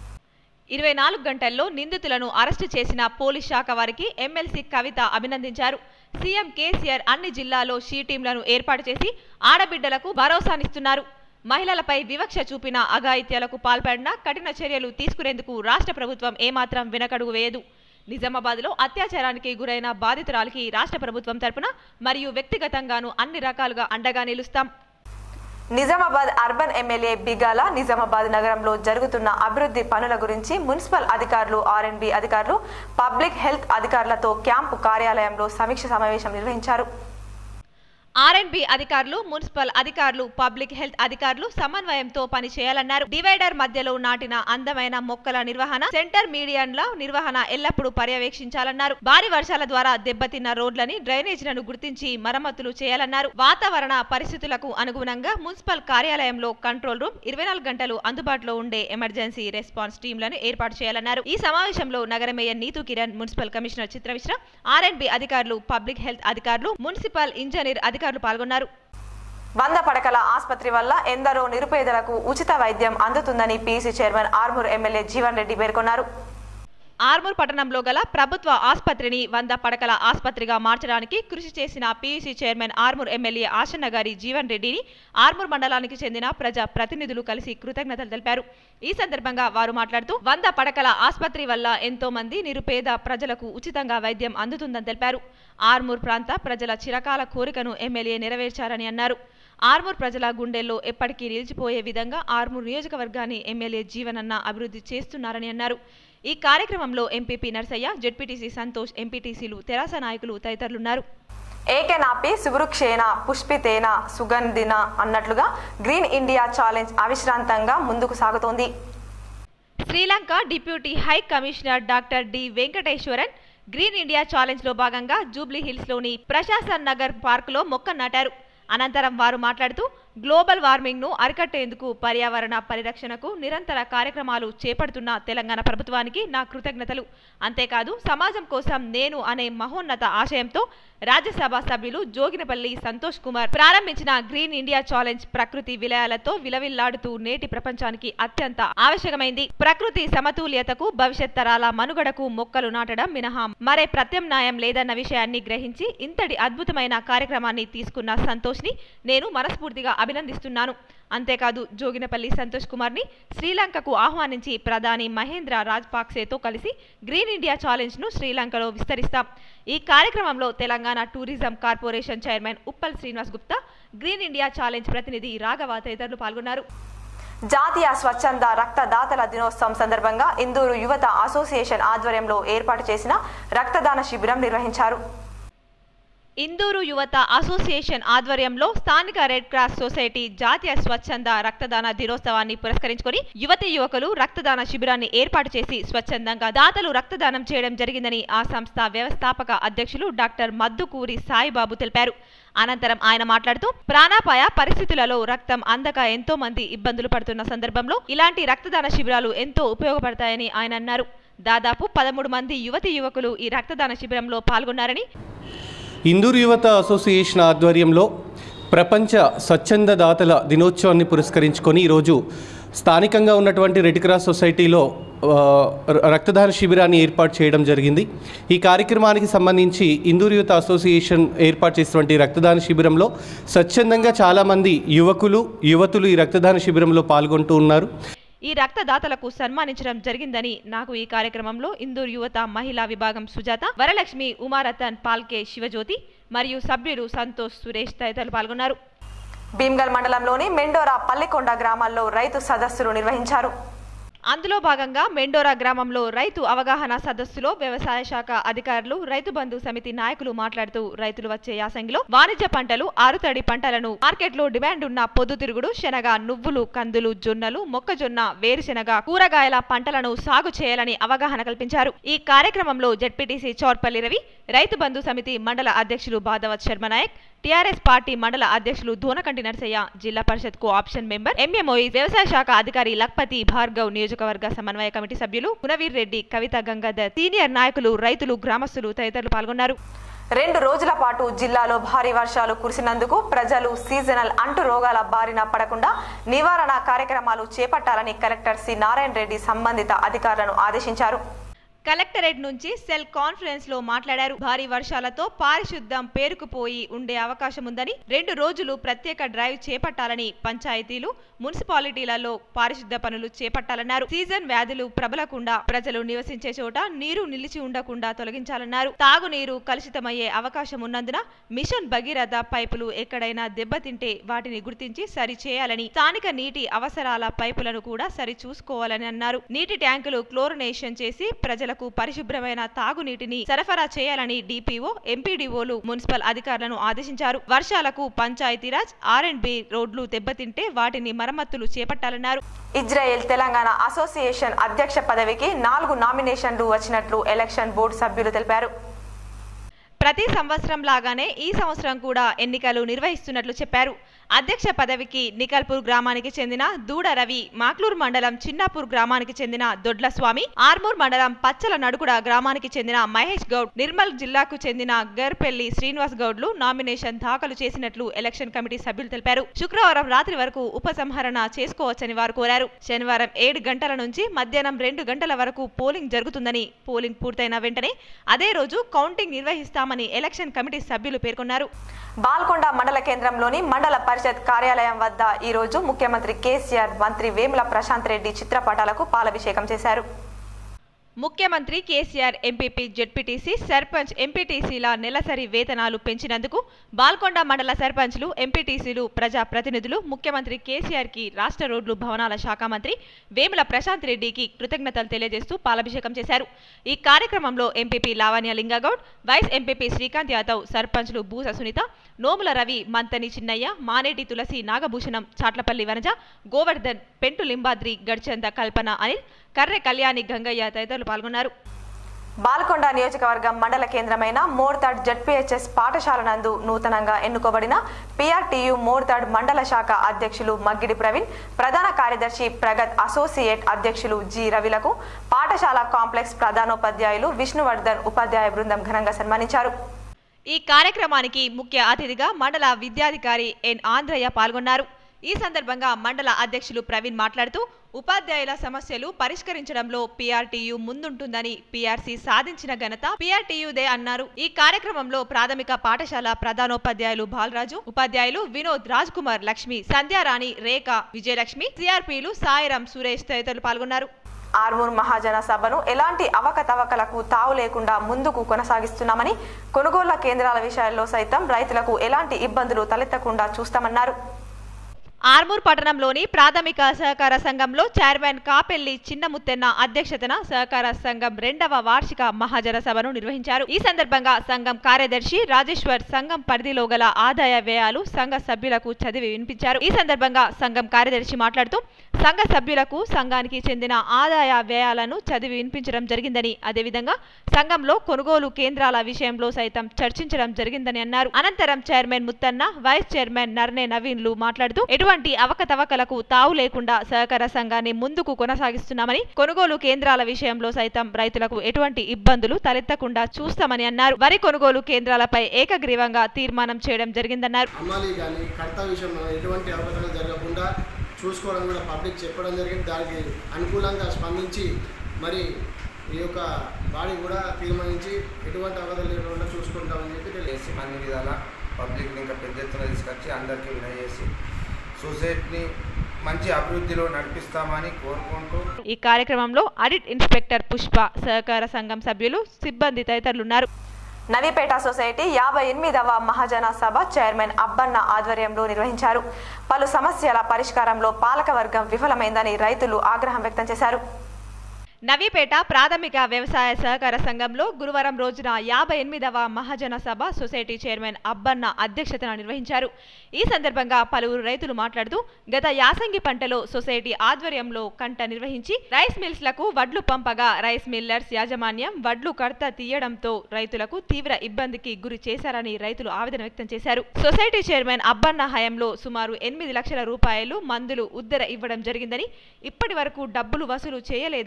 ఇరవై నాలుగు గంటల్లో నిందితులను అరెస్టు చేసిన పోలీస్ శాఖ వారికి ఎమ్మెల్సీ కవిత అభినందించారు సీఎం కేసీఆర్ అన్ని జిల్లాల్లో షీ టీంలను ఏర్పాటు చేసి ఆడబిడ్డలకు భరోసానిస్తున్నారు మహిళలపై వివక్ష చూపిన అఘాయిత్యాలకు పాల్పడిన కఠిన చర్యలు తీసుకునేందుకు రాష్ట్ర ప్రభుత్వం ఏమాత్రం వెనకడుగు వేయదు నిజామాబాద్లో అత్యాచారానికి గురైన బాధితురాలికి రాష్ట్ర ప్రభుత్వం తరపున మరియు వ్యక్తిగతంగాను అన్ని రకాలుగా అండగా నిలుస్తాం నిజామాబాద్ అర్బన్ ఎమ్మెల్యే బిగాల నిజామాబాద్ నగరంలో జరుగుతున్న అభివృద్ధి పనుల గురించి మున్సిపల్ అధికారులు ఆర్ఎన్బి అధికారులు పబ్లిక్ హెల్త్ అధికారులతో క్యాంపు కార్యాలయంలో సమీక్ష సమావేశం నిర్వహించారు ఆర్ఎన్బి అధికారులు మున్సిపల్ అధికారులు పబ్లిక్ హెల్త్ అధికారులు సమన్వయంతో పని చేయాలన్నారు డివైడర్ మధ్యలో నాటిన అందమైన మొక్కల నిర్వహణ సెంటర్ మీడియన్ల నిర్వహణ ఎల్లప్పుడూ పర్యవేక్షించాలన్నారు భారీ వర్షాల ద్వారా దెబ్బతిన్న రోడ్లని డ్రైనేజీలను గుర్తించి మరమ్మతులు చేయాలన్నారు వాతావరణ పరిస్థితులకు అనుగుణంగా మున్సిపల్ కార్యాలయంలో కంట్రోల్ రూమ్ ఇరవై నాలుగు గంటలు అందుబాటులో ఉండే ఎమర్జెన్సీ రెస్పాన్స్ టీంలను ఏర్పాటు చేయాలన్నారు ఈ సమావేశంలో నగర mayor Neetu Kiran municipal commissioner Chitra Mishra R and B అధికారులు పబ్లిక్ హెల్త్ అధికారులు మున్సిపల్ ఇంజనీర్ అధికారులు పాల్గొన్నారు వంద పడకల ఆసుపత్రి వల్ల ఎందరో నిరుపేదలకు ఉచిత వైద్యం అందుతుందని PC chairman Armoor MLA Jeevan Reddy పేర్కొన్నారు ఆర్మూర్ పట్టణంలో గల ప్రభుత్వ ఆసుపత్రిని వంద పడకల ఆసుపత్రిగా మార్చడానికి కృషి చేసిన PUC chairman Armoor MLA Ashanna గారి జీవన్ రెడ్డిని ఆర్మూర్ మండలానికి చెందిన ప్రజా ప్రతినిధులు కలిసి కృతజ్ఞతలు తెలిపారు ఈ సందర్భంగా వారు మాట్లాడుతూ వంద పడకల ఆసుపత్రి వల్ల ఎంతో మంది నిరుపేద ప్రజలకు ఉచితంగా వైద్యం అందుతుందని తెలిపారు ఆర్మూర్ ప్రాంత ప్రజల చిరకాల కోరికను ఎమ్మెల్యే నెరవేర్చారని అన్నారు ఆర్మూర్ ప్రజల గుండెల్లో ఎప్పటికీ నిలిచిపోయే విధంగా ఆర్మూర్ నియోజకవర్గాన్ని ఎమ్మెల్యే జీవనన్న అభివృద్ధి చేస్తున్నారని అన్నారు ఈ కార్యక్రమంలో ఎంపీపీ నర్సయ్య జెడ్పీటీసీ సంతోష్ ఎంపీటీసీలు తెరాస నాయకులు తదితరులున్నారు ఏకెనాపి సువృక్షేణ పుష్పితేన సుగంధిన అన్నట్లుగా గ్రీన్ ఇండియా ఛాలెంజ్ అవిశ్రాంతంగా ముందుకు సాగుతోంది Sri Lanka deputy high commissioner doctor D Venkateswaran green India challenge లో భాగంగా జూబ్లీ హిల్స్ లోని ప్రశాసన్ నగర్ పార్కులో మొక్క నాటారు అనంతరం వారు మాట్లాడుతూ గ్లోబల్ వార్మింగ్ ను అరికట్టేందుకు పర్యావరణ పరిరక్షణకు నిరంతర కార్యక్రమాలు చేపడుతున్న తెలంగాణ ప్రభుత్వానికి నా కృతజ్ఞతలు అంతేకాదు సమాజం కోసం నేను అనే మహోన్నత ఆశయంతో రాజ్యసభ సభ్యులు జోగినపల్లి సంతోష్ కుమార్ ప్రారంభించిన గ్రీన్ ఇండియా ఛాలెంజ్ ప్రకృతి విలయాలతో విలవిల్లాడుతూ నేటి ప్రపంచానికి అత్యంత ఆవశ్యకమైంది ప్రకృతి సమతుల్యతకు భవిష్యత్ తరాల మనుగడకు మొక్కలు నాటడం మినహా మరే ప్రత్యామ్నాయం లేదన్న విషయాన్ని గ్రహించి ఇంతటి అద్భుతమైన కార్యక్రమాన్ని తీసుకున్న సంతోష్ ని నేను మనస్ఫూర్తిగా అభినందిస్తున్నాను అంతేకాదు జోగినపల్లి సంతోష్ కుమార్ ని శ్రీలంకకు ఆహ్వానించి ప్రధాని మహేంద్ర రాజపాక్సేతో కలిసి గ్రీన్ ఇండియా ఛాలెంజ్ ను శ్రీలంకలో విస్తరిస్తాం ఈ కార్యక్రమంలో Telangana tourism corporation chairman Uppal Srinivas Gupta green India challenge ప్రతినిధి రాఘవ తదితరులు పాల్గొన్నారు జాతీయ స్వచ్ఛంద రక్తదాతల దినోత్సవం సందర్భంగా ఇందూరు యువత అసోసియేషన్ ఆధ్వర్యంలో ఏర్పాటు చేసిన రక్తదాన శిబిరం నిర్వహించారు ఇందూరు యువత అసోసియేషన్ ఆధ్వర్యంలో స్థానిక రెడ్ క్రాస్ సొసైటీ జాతీయ స్వచ్ఛంద రక్తదాన దినోత్సవాన్ని పురస్కరించుకొని యువతి యువకులు రక్తదాన శిబిరాన్ని ఏర్పాటు చేసి స్వచ్ఛందంగా దాతలు రక్తదానం చేయడం జరిగిందని ఆ సంస్థ వ్యవస్థాపక అధ్యక్షులు డాక్టర్ మద్దుకూరి సాయిబాబు తెలిపారు అనంతరం ఆయన మాట్లాడుతూ ప్రాణాపాయ పరిస్థితులలో రక్తం అందక ఎంతో మంది ఇబ్బందులు పడుతున్న సందర్భంలో ఇలాంటి రక్తదాన శిబిరాలు ఎంతో ఉపయోగపడతాయని ఆయన అన్నారు దాదాపు పదమూడు మంది యువతి యువకులు ఈ రక్తదాన శిబిరంలో పాల్గొన్నారని ఇందూరు యువత అసోసియేషన్ ఆధ్వర్యంలో ప్రపంచ స్వచ్ఛంద దాతల దినోత్సవాన్ని పురస్కరించుకొని ఈరోజు స్థానికంగా ఉన్నటువంటి రెడ్ క్రాస్ సొసైటీలో ఆ, ర- రక్తదాన శిబిరాన్ని ఏర్పాటు చేయడం జరిగింది ఈ కార్యక్రమానికి సంబంధించి ఇందూరు యువత అసోసియేషన్ ఏర్పాటు చేసినటువంటి రక్తదాన శిబిరంలో స్వచ్ఛందంగా చాలామంది యువకులు యువతులు ఈ రక్తదాన శిబిరంలో పాల్గొంటూ ఉన్నారు ఈ రక్తదాతలకు సన్మానించడం జరిగిందని నాకు ఈ కార్యక్రమంలో ఇందూర్ యువత మహిళా విభాగం సుజాత వరలక్ష్మి ఉమారతన్ పాల్కే శివజ్యోతి మరియు సభ్యులు సంతోష్ సురేష్ తదితరులు పాల్గొన్నారు భీమ్గల్ మండలంలోని మెండోరా పల్లికొండ గ్రామాల్లో రైతు సదస్సులు నిర్వహించారు అందులో భాగంగా మెండోరా గ్రామంలో రైతు అవగాహన సదస్సులో వ్యవసాయ శాఖ అధికారులు రైతు బంధు సమితి నాయకులు మాట్లాడుతూ రైతులు వచ్చే యాసంగిలో వాణిజ్య పంటలు ఆరుతడి పంటలను మార్కెట్లో డిమాండ్ ఉన్న పొద్దుతిరుగుడు శనగ నువ్వులు కందులు జొన్నలు మొక్కజొన్న వేరుశెనగ కూరగాయల పంటలను సాగు చేయాలని అవగాహన కల్పించారు ఈ కార్యక్రమంలో జడ్పీటీసీ చౌర్పల్లి రవి రైతు బంధు సమితి మండల అధ్యక్షులు బాధవత్ శర్మ నాయక్ టీఆర్ఎస్ పార్టీ మండల అధ్యక్షులు దోనకంటి నరసయ్య జిల్లా పరిషత్ కో ఆప్షన్ మెంబర్ ఎంఎంఓఈ వ్యవసాయ శాఖ అధికారి లక్పతి భార్గవ్ నియోజకవర్గ సమన్వయ కమిటీ సభ్యులు గుణవీర్ రెడ్డి కవిత గంగాధర్ సీనియర్ నాయకులు రైతులు గ్రామస్తులు తదితరులు పాల్గొన్నారు రెండు రోజుల పాటు జిల్లాలో భారీ వర్షాలు కురిసినందుకు ప్రజలు సీజనల్ అంటు రోగాల బారిన పడకుండా నివారణ కార్యక్రమాలు చేపట్టాలని కలెక్టర్ సి నారాయణ రెడ్డి సంబంధిత అధికారులను ఆదేశించారు కలెక్టరేట్ నుంచి సెల్ కాన్ఫరెన్స్ లో మాట్లాడారు భారీ వర్షాలతో పారిశుద్ధం పేరుకుపోయి ఉండే అవకాశం ఉందని రెండు రోజులు ప్రత్యేక డ్రైవ్ చేపట్టాలని పంచాయతీలు మున్సిపాలిటీలలో పారిశుద్ధ పనులు చేపట్టాలన్నారు సీజన్ వ్యాధులు ప్రబలకుండా ప్రజలు నివసించే చోట నీరు నిలిచి ఉండకుండా తొలగించాలన్నారు తాగునీరు కలుషితమయ్యే అవకాశం ఉన్నందున మిషన్ భగీరథ పైపులు ఎక్కడైనా దెబ్బతింటే వాటిని గుర్తించి సరి చేయాలని స్థానిక నీటి అవసరాల పైపులను కూడా సరి చూసుకోవాలని అన్నారు నీటి ట్యాంకులు క్లోరినేషన్ చేసి ప్రజలకు పరిశుభ్రమైన తాగునీటిని సరఫరా చేయాలని డిపిఓ ఎంపీడీఓలు మున్సిపల్ అధికారులను ఆదేశించారు వర్షాలకు పంచాయతీరాజ్ ఆర్ అండ్ బి రోడ్లు దెబ్బతింటే వాటిని మరమ్మతులు చేపట్టాలన్నారు ఇజ్రాయెల్ తెలంగాణ అసోసియేషన్ అధ్యక్ష పదవికి నాలుగు నామినేషన్లు వచ్చినట్లు ఎలక్షన్ బోర్డు సభ్యులు తెలిపారు ప్రతి సంవత్సరం లాగానే ఈ సంవత్సరం కూడా ఎన్నికలు నిర్వహిస్తున్నట్లు చెప్పారు అధ్యక్ష పదవికి నికల్పూర్ గ్రామానికి చెందిన దూడ రవి మాక్లూర్ మండలం చిన్నాపూర్ గ్రామానికి చెందిన దొడ్ల స్వామి ఆర్మూర్ మండలం పచ్చల నడుకుడ గ్రామానికి చెందిన మహేష్ గౌడ్ నిర్మల్ జిల్లాకు చెందిన గర్పెల్లి శ్రీనివాస్ గౌడ్లు నామినేషన్ దాఖలు చేసినట్లు ఎలక్షన్ కమిటీ సభ్యులు తెలిపారు శుక్రవారం రాత్రి వరకు ఉపసంహరణ చేసుకోవచ్చని వారు కోరారు శనివారం ఏడు గంటల నుంచి మధ్యాహ్నం రెండు గంటల వరకు పోలింగ్ జరుగుతుందని పోలింగ్ పూర్తయిన వెంటనే అదే రోజు కౌంటింగ్ నిర్వహిస్తామని ఎలక్షన్ కమిటీ సభ్యులు పేర్కొన్నారు బాల్కొండ మండల కేంద్రంలోని మండల పరిషత్ కార్యాలయం వద్ద ఈ రోజు ముఖ్యమంత్రి కేసీఆర్ మంత్రి వేముల ప్రశాంత్ రెడ్డి చిత్రపటాలకు పాలాభిషేకం చేశారు ముఖ్యమంత్రి కేసీఆర్ ఎంపీపీ జెడ్పీటీసీ సర్పంచ్ ఎంపీటీసీల నెలసరి వేతనాలు పెంచినందుకు బాల్కొండ మండల సర్పంచ్లు ఎంపీటీసీలు ప్రజా ప్రతినిధులు ముఖ్యమంత్రి కేసీఆర్ కి రాష్ట్ర రోడ్లు భవనాల శాఖ మంత్రి వేముల ప్రశాంత్ రెడ్డికి కృతజ్ఞతలు తెలియజేస్తూ పాలాభిషేకం చేశారు ఈ కార్యక్రమంలో MPP Lavanya Lingagoud vice MPP Srikanth Yadav సర్పంచ్లు బూస సునీత నోముల రవి మంతని చిన్నయ్య మానేటి తులసి నాగభూషణం చాట్లపల్లి వనజ గోవర్ధన్ పెంటు లింబాద్రి గడ్చంద కల్పన అనిల్ కర్రె కళ్యాణి గంగయ్య తదితరులు పాల్గొన్నారు బాల్కొండ నియోజకవర్గం మండల కేంద్రమైన మోర్తాడ్ జడ్పీహెచ్ఎస్ పాఠశాల నందు నూతనంగా ఎన్నుకోబడిన పిఆర్టీయు మోర్తాడ్ మండల శాఖ అధ్యక్షులు మగ్గిడి ప్రవీణ్ ప్రధాన కార్యదర్శి ప్రగత్ అసోసియేట్ అధ్యక్షులు జి రవిలకు పాఠశాల కాంప్లెక్స్ ప్రధానోపాధ్యాయులు విష్ణువర్ధన్ ఉపాధ్యాయ బృందం ఘనంగా సన్మానించారు ఈ కార్యక్రమానికి ముఖ్య అతిథిగా మండల విద్యాధికారి ఎన్ ఆంధ్రయ్య పాల్గొన్నారు ఈ సందర్భంగా మండల అధ్యక్షులు ప్రవీణ్ మాట్లాడుతూ ఉపాధ్యాయుల సమస్యలు పరిష్కరించడంలో పీఆర్టీయు ముందుంటుందని పీఆర్సీ సాధించిన ఘనత పీఆర్టీయుదే అన్నారు ఈ కార్యక్రమంలో ప్రాథమిక పాఠశాల ప్రధానోపాధ్యాయులు బాలరాజు ఉపాధ్యాయులు వినోద్ రాజ్ కుమార్ లక్ష్మి సంధ్యారాణి రేఖ విజయలక్ష్మి సిఆర్పీలు సాయిరాం సురేష్ తదితరులు పాల్గొన్నారు ఆర్మూర్ మహాజన సభను ఎలాంటి అవకతవకలకు తావు లేకుండా ముందుకు కొనసాగిస్తున్నామని కొనుగోళ్ల కేంద్రాల విషయాల్లో సైతం రైతులకు ఎలాంటి ఇబ్బందులు తలెత్తకుండా చూస్తామన్నారు ఆర్మూర్ పట్టణంలోని ప్రాథమిక సహకార సంఘంలో చైర్మన్ కాపెల్లి చిన్నముత్తెన్న అధ్యక్షతన సహకార సంఘం రెండవ వార్షిక మహాజన సభను నిర్వహించారు ఈ సందర్భంగా సంఘం కార్యదర్శి రాజేశ్వర్ సంఘం పరిధిలో గల ఆదాయ వ్యయాలు సంఘ సభ్యులకు చదివి వినిపించారు ఈ సందర్భంగా సంఘం కార్యదర్శి మాట్లాడుతూ సంఘ సభ్యులకు సంఘానికి చెందిన ఆదాయ వ్యయాలను చదివి వినిపించడం జరిగిందని అదేవిధంగా సంఘంలో కొనుగోలు కేంద్రాల విషయంలో సైతం చర్చించడం జరిగిందని అన్నారు అనంతరం chairman Muthanna vice chairman Narne నవీన్లు మాట్లాడుతూ ఎటువంటి అవకతవకలకు తావు లేకుండా సహకార సంఘాన్ని ముందుకు కొనసాగిస్తున్నామని కొనుగోలు కేంద్రాల విషయంలో సైతం రైతులకు ఎటువంటి ఇబ్బందులు తలెత్తకుండా చూస్తామని అన్నారు వరి కొనుగోలు కేంద్రాలపై ఏకగ్రీవంగా తీర్మానం చేయడం జరిగిందన్నారు అమ్మాలి కానీ కర్త విషయంలో ఎటువంటి అవకతవకలు జరగకుండా చూసుకోవడం కూడా పబ్లిక్ చెప్పడం జరిగింది దానికి అనుకూలంగా స్పందించి మరి ఈ యొక్క బాడీ కూడా తీర్మానించి ఎటువంటి అవకతలు లేకుండా చూసుకుంటామని చెప్పి తెలియదు చేసి అన్ని విధాల పబ్లిక్ని ఇంకా పెద్ద ఎత్తున తీసుకొచ్చి అందరికీ వినయేసి సొసైటీని మంచి అభివృద్ధిలో నడిపిస్తామని కోరుకుంటూ ఈ కార్యక్రమంలో ఆడిట్ ఇన్స్పెక్టర్ పుష్ప సహకార సంఘం సభ్యులు సిబ్బంది తదితరులున్నారు నవీపేట సొసైటీ యాభై ఎనిమిదవ మహాజన సభ చైర్మన్ అబ్బన్న ఆధ్వర్యంలో నిర్వహించారు పలు సమస్యల పరిష్కారంలో పాలకవర్గం విఫలమైందని రైతులు ఆగ్రహం వ్యక్తం చేశారు నవీపేట ప్రాథమిక వ్యవసాయ సహకార సంఘంలో గురువారం రోజున యాభై ఎనిమిదవ మహాజన సభ సొసైటీ చైర్మన్ అబ్బన్న అధ్యక్షతన నిర్వహించారు ఈ సందర్భంగా పలువురు రైతులు మాట్లాడుతూ గత యాసంగి పంటలో సొసైటీ ఆధ్వర్యంలో కంట నిర్వహించి రైస్ మిల్స్లకు వడ్లు పంపగా రైస్ మిల్లర్స్ యాజమాన్యం వడ్లు కడత తీయడంతో రైతులకు తీవ్ర ఇబ్బందికి గురి చేశారని రైతులు ఆవేదన వ్యక్తం చేశారు సొసైటీ చైర్మన్ అబ్బన్న హయాంలో సుమారు ఎనిమిది లక్షల రూపాయలు మందులు ఉద్దర ఇవ్వడం జరిగిందని ఇప్పటి వరకు డబ్బులు వసూలు చేయలేదని రైతులు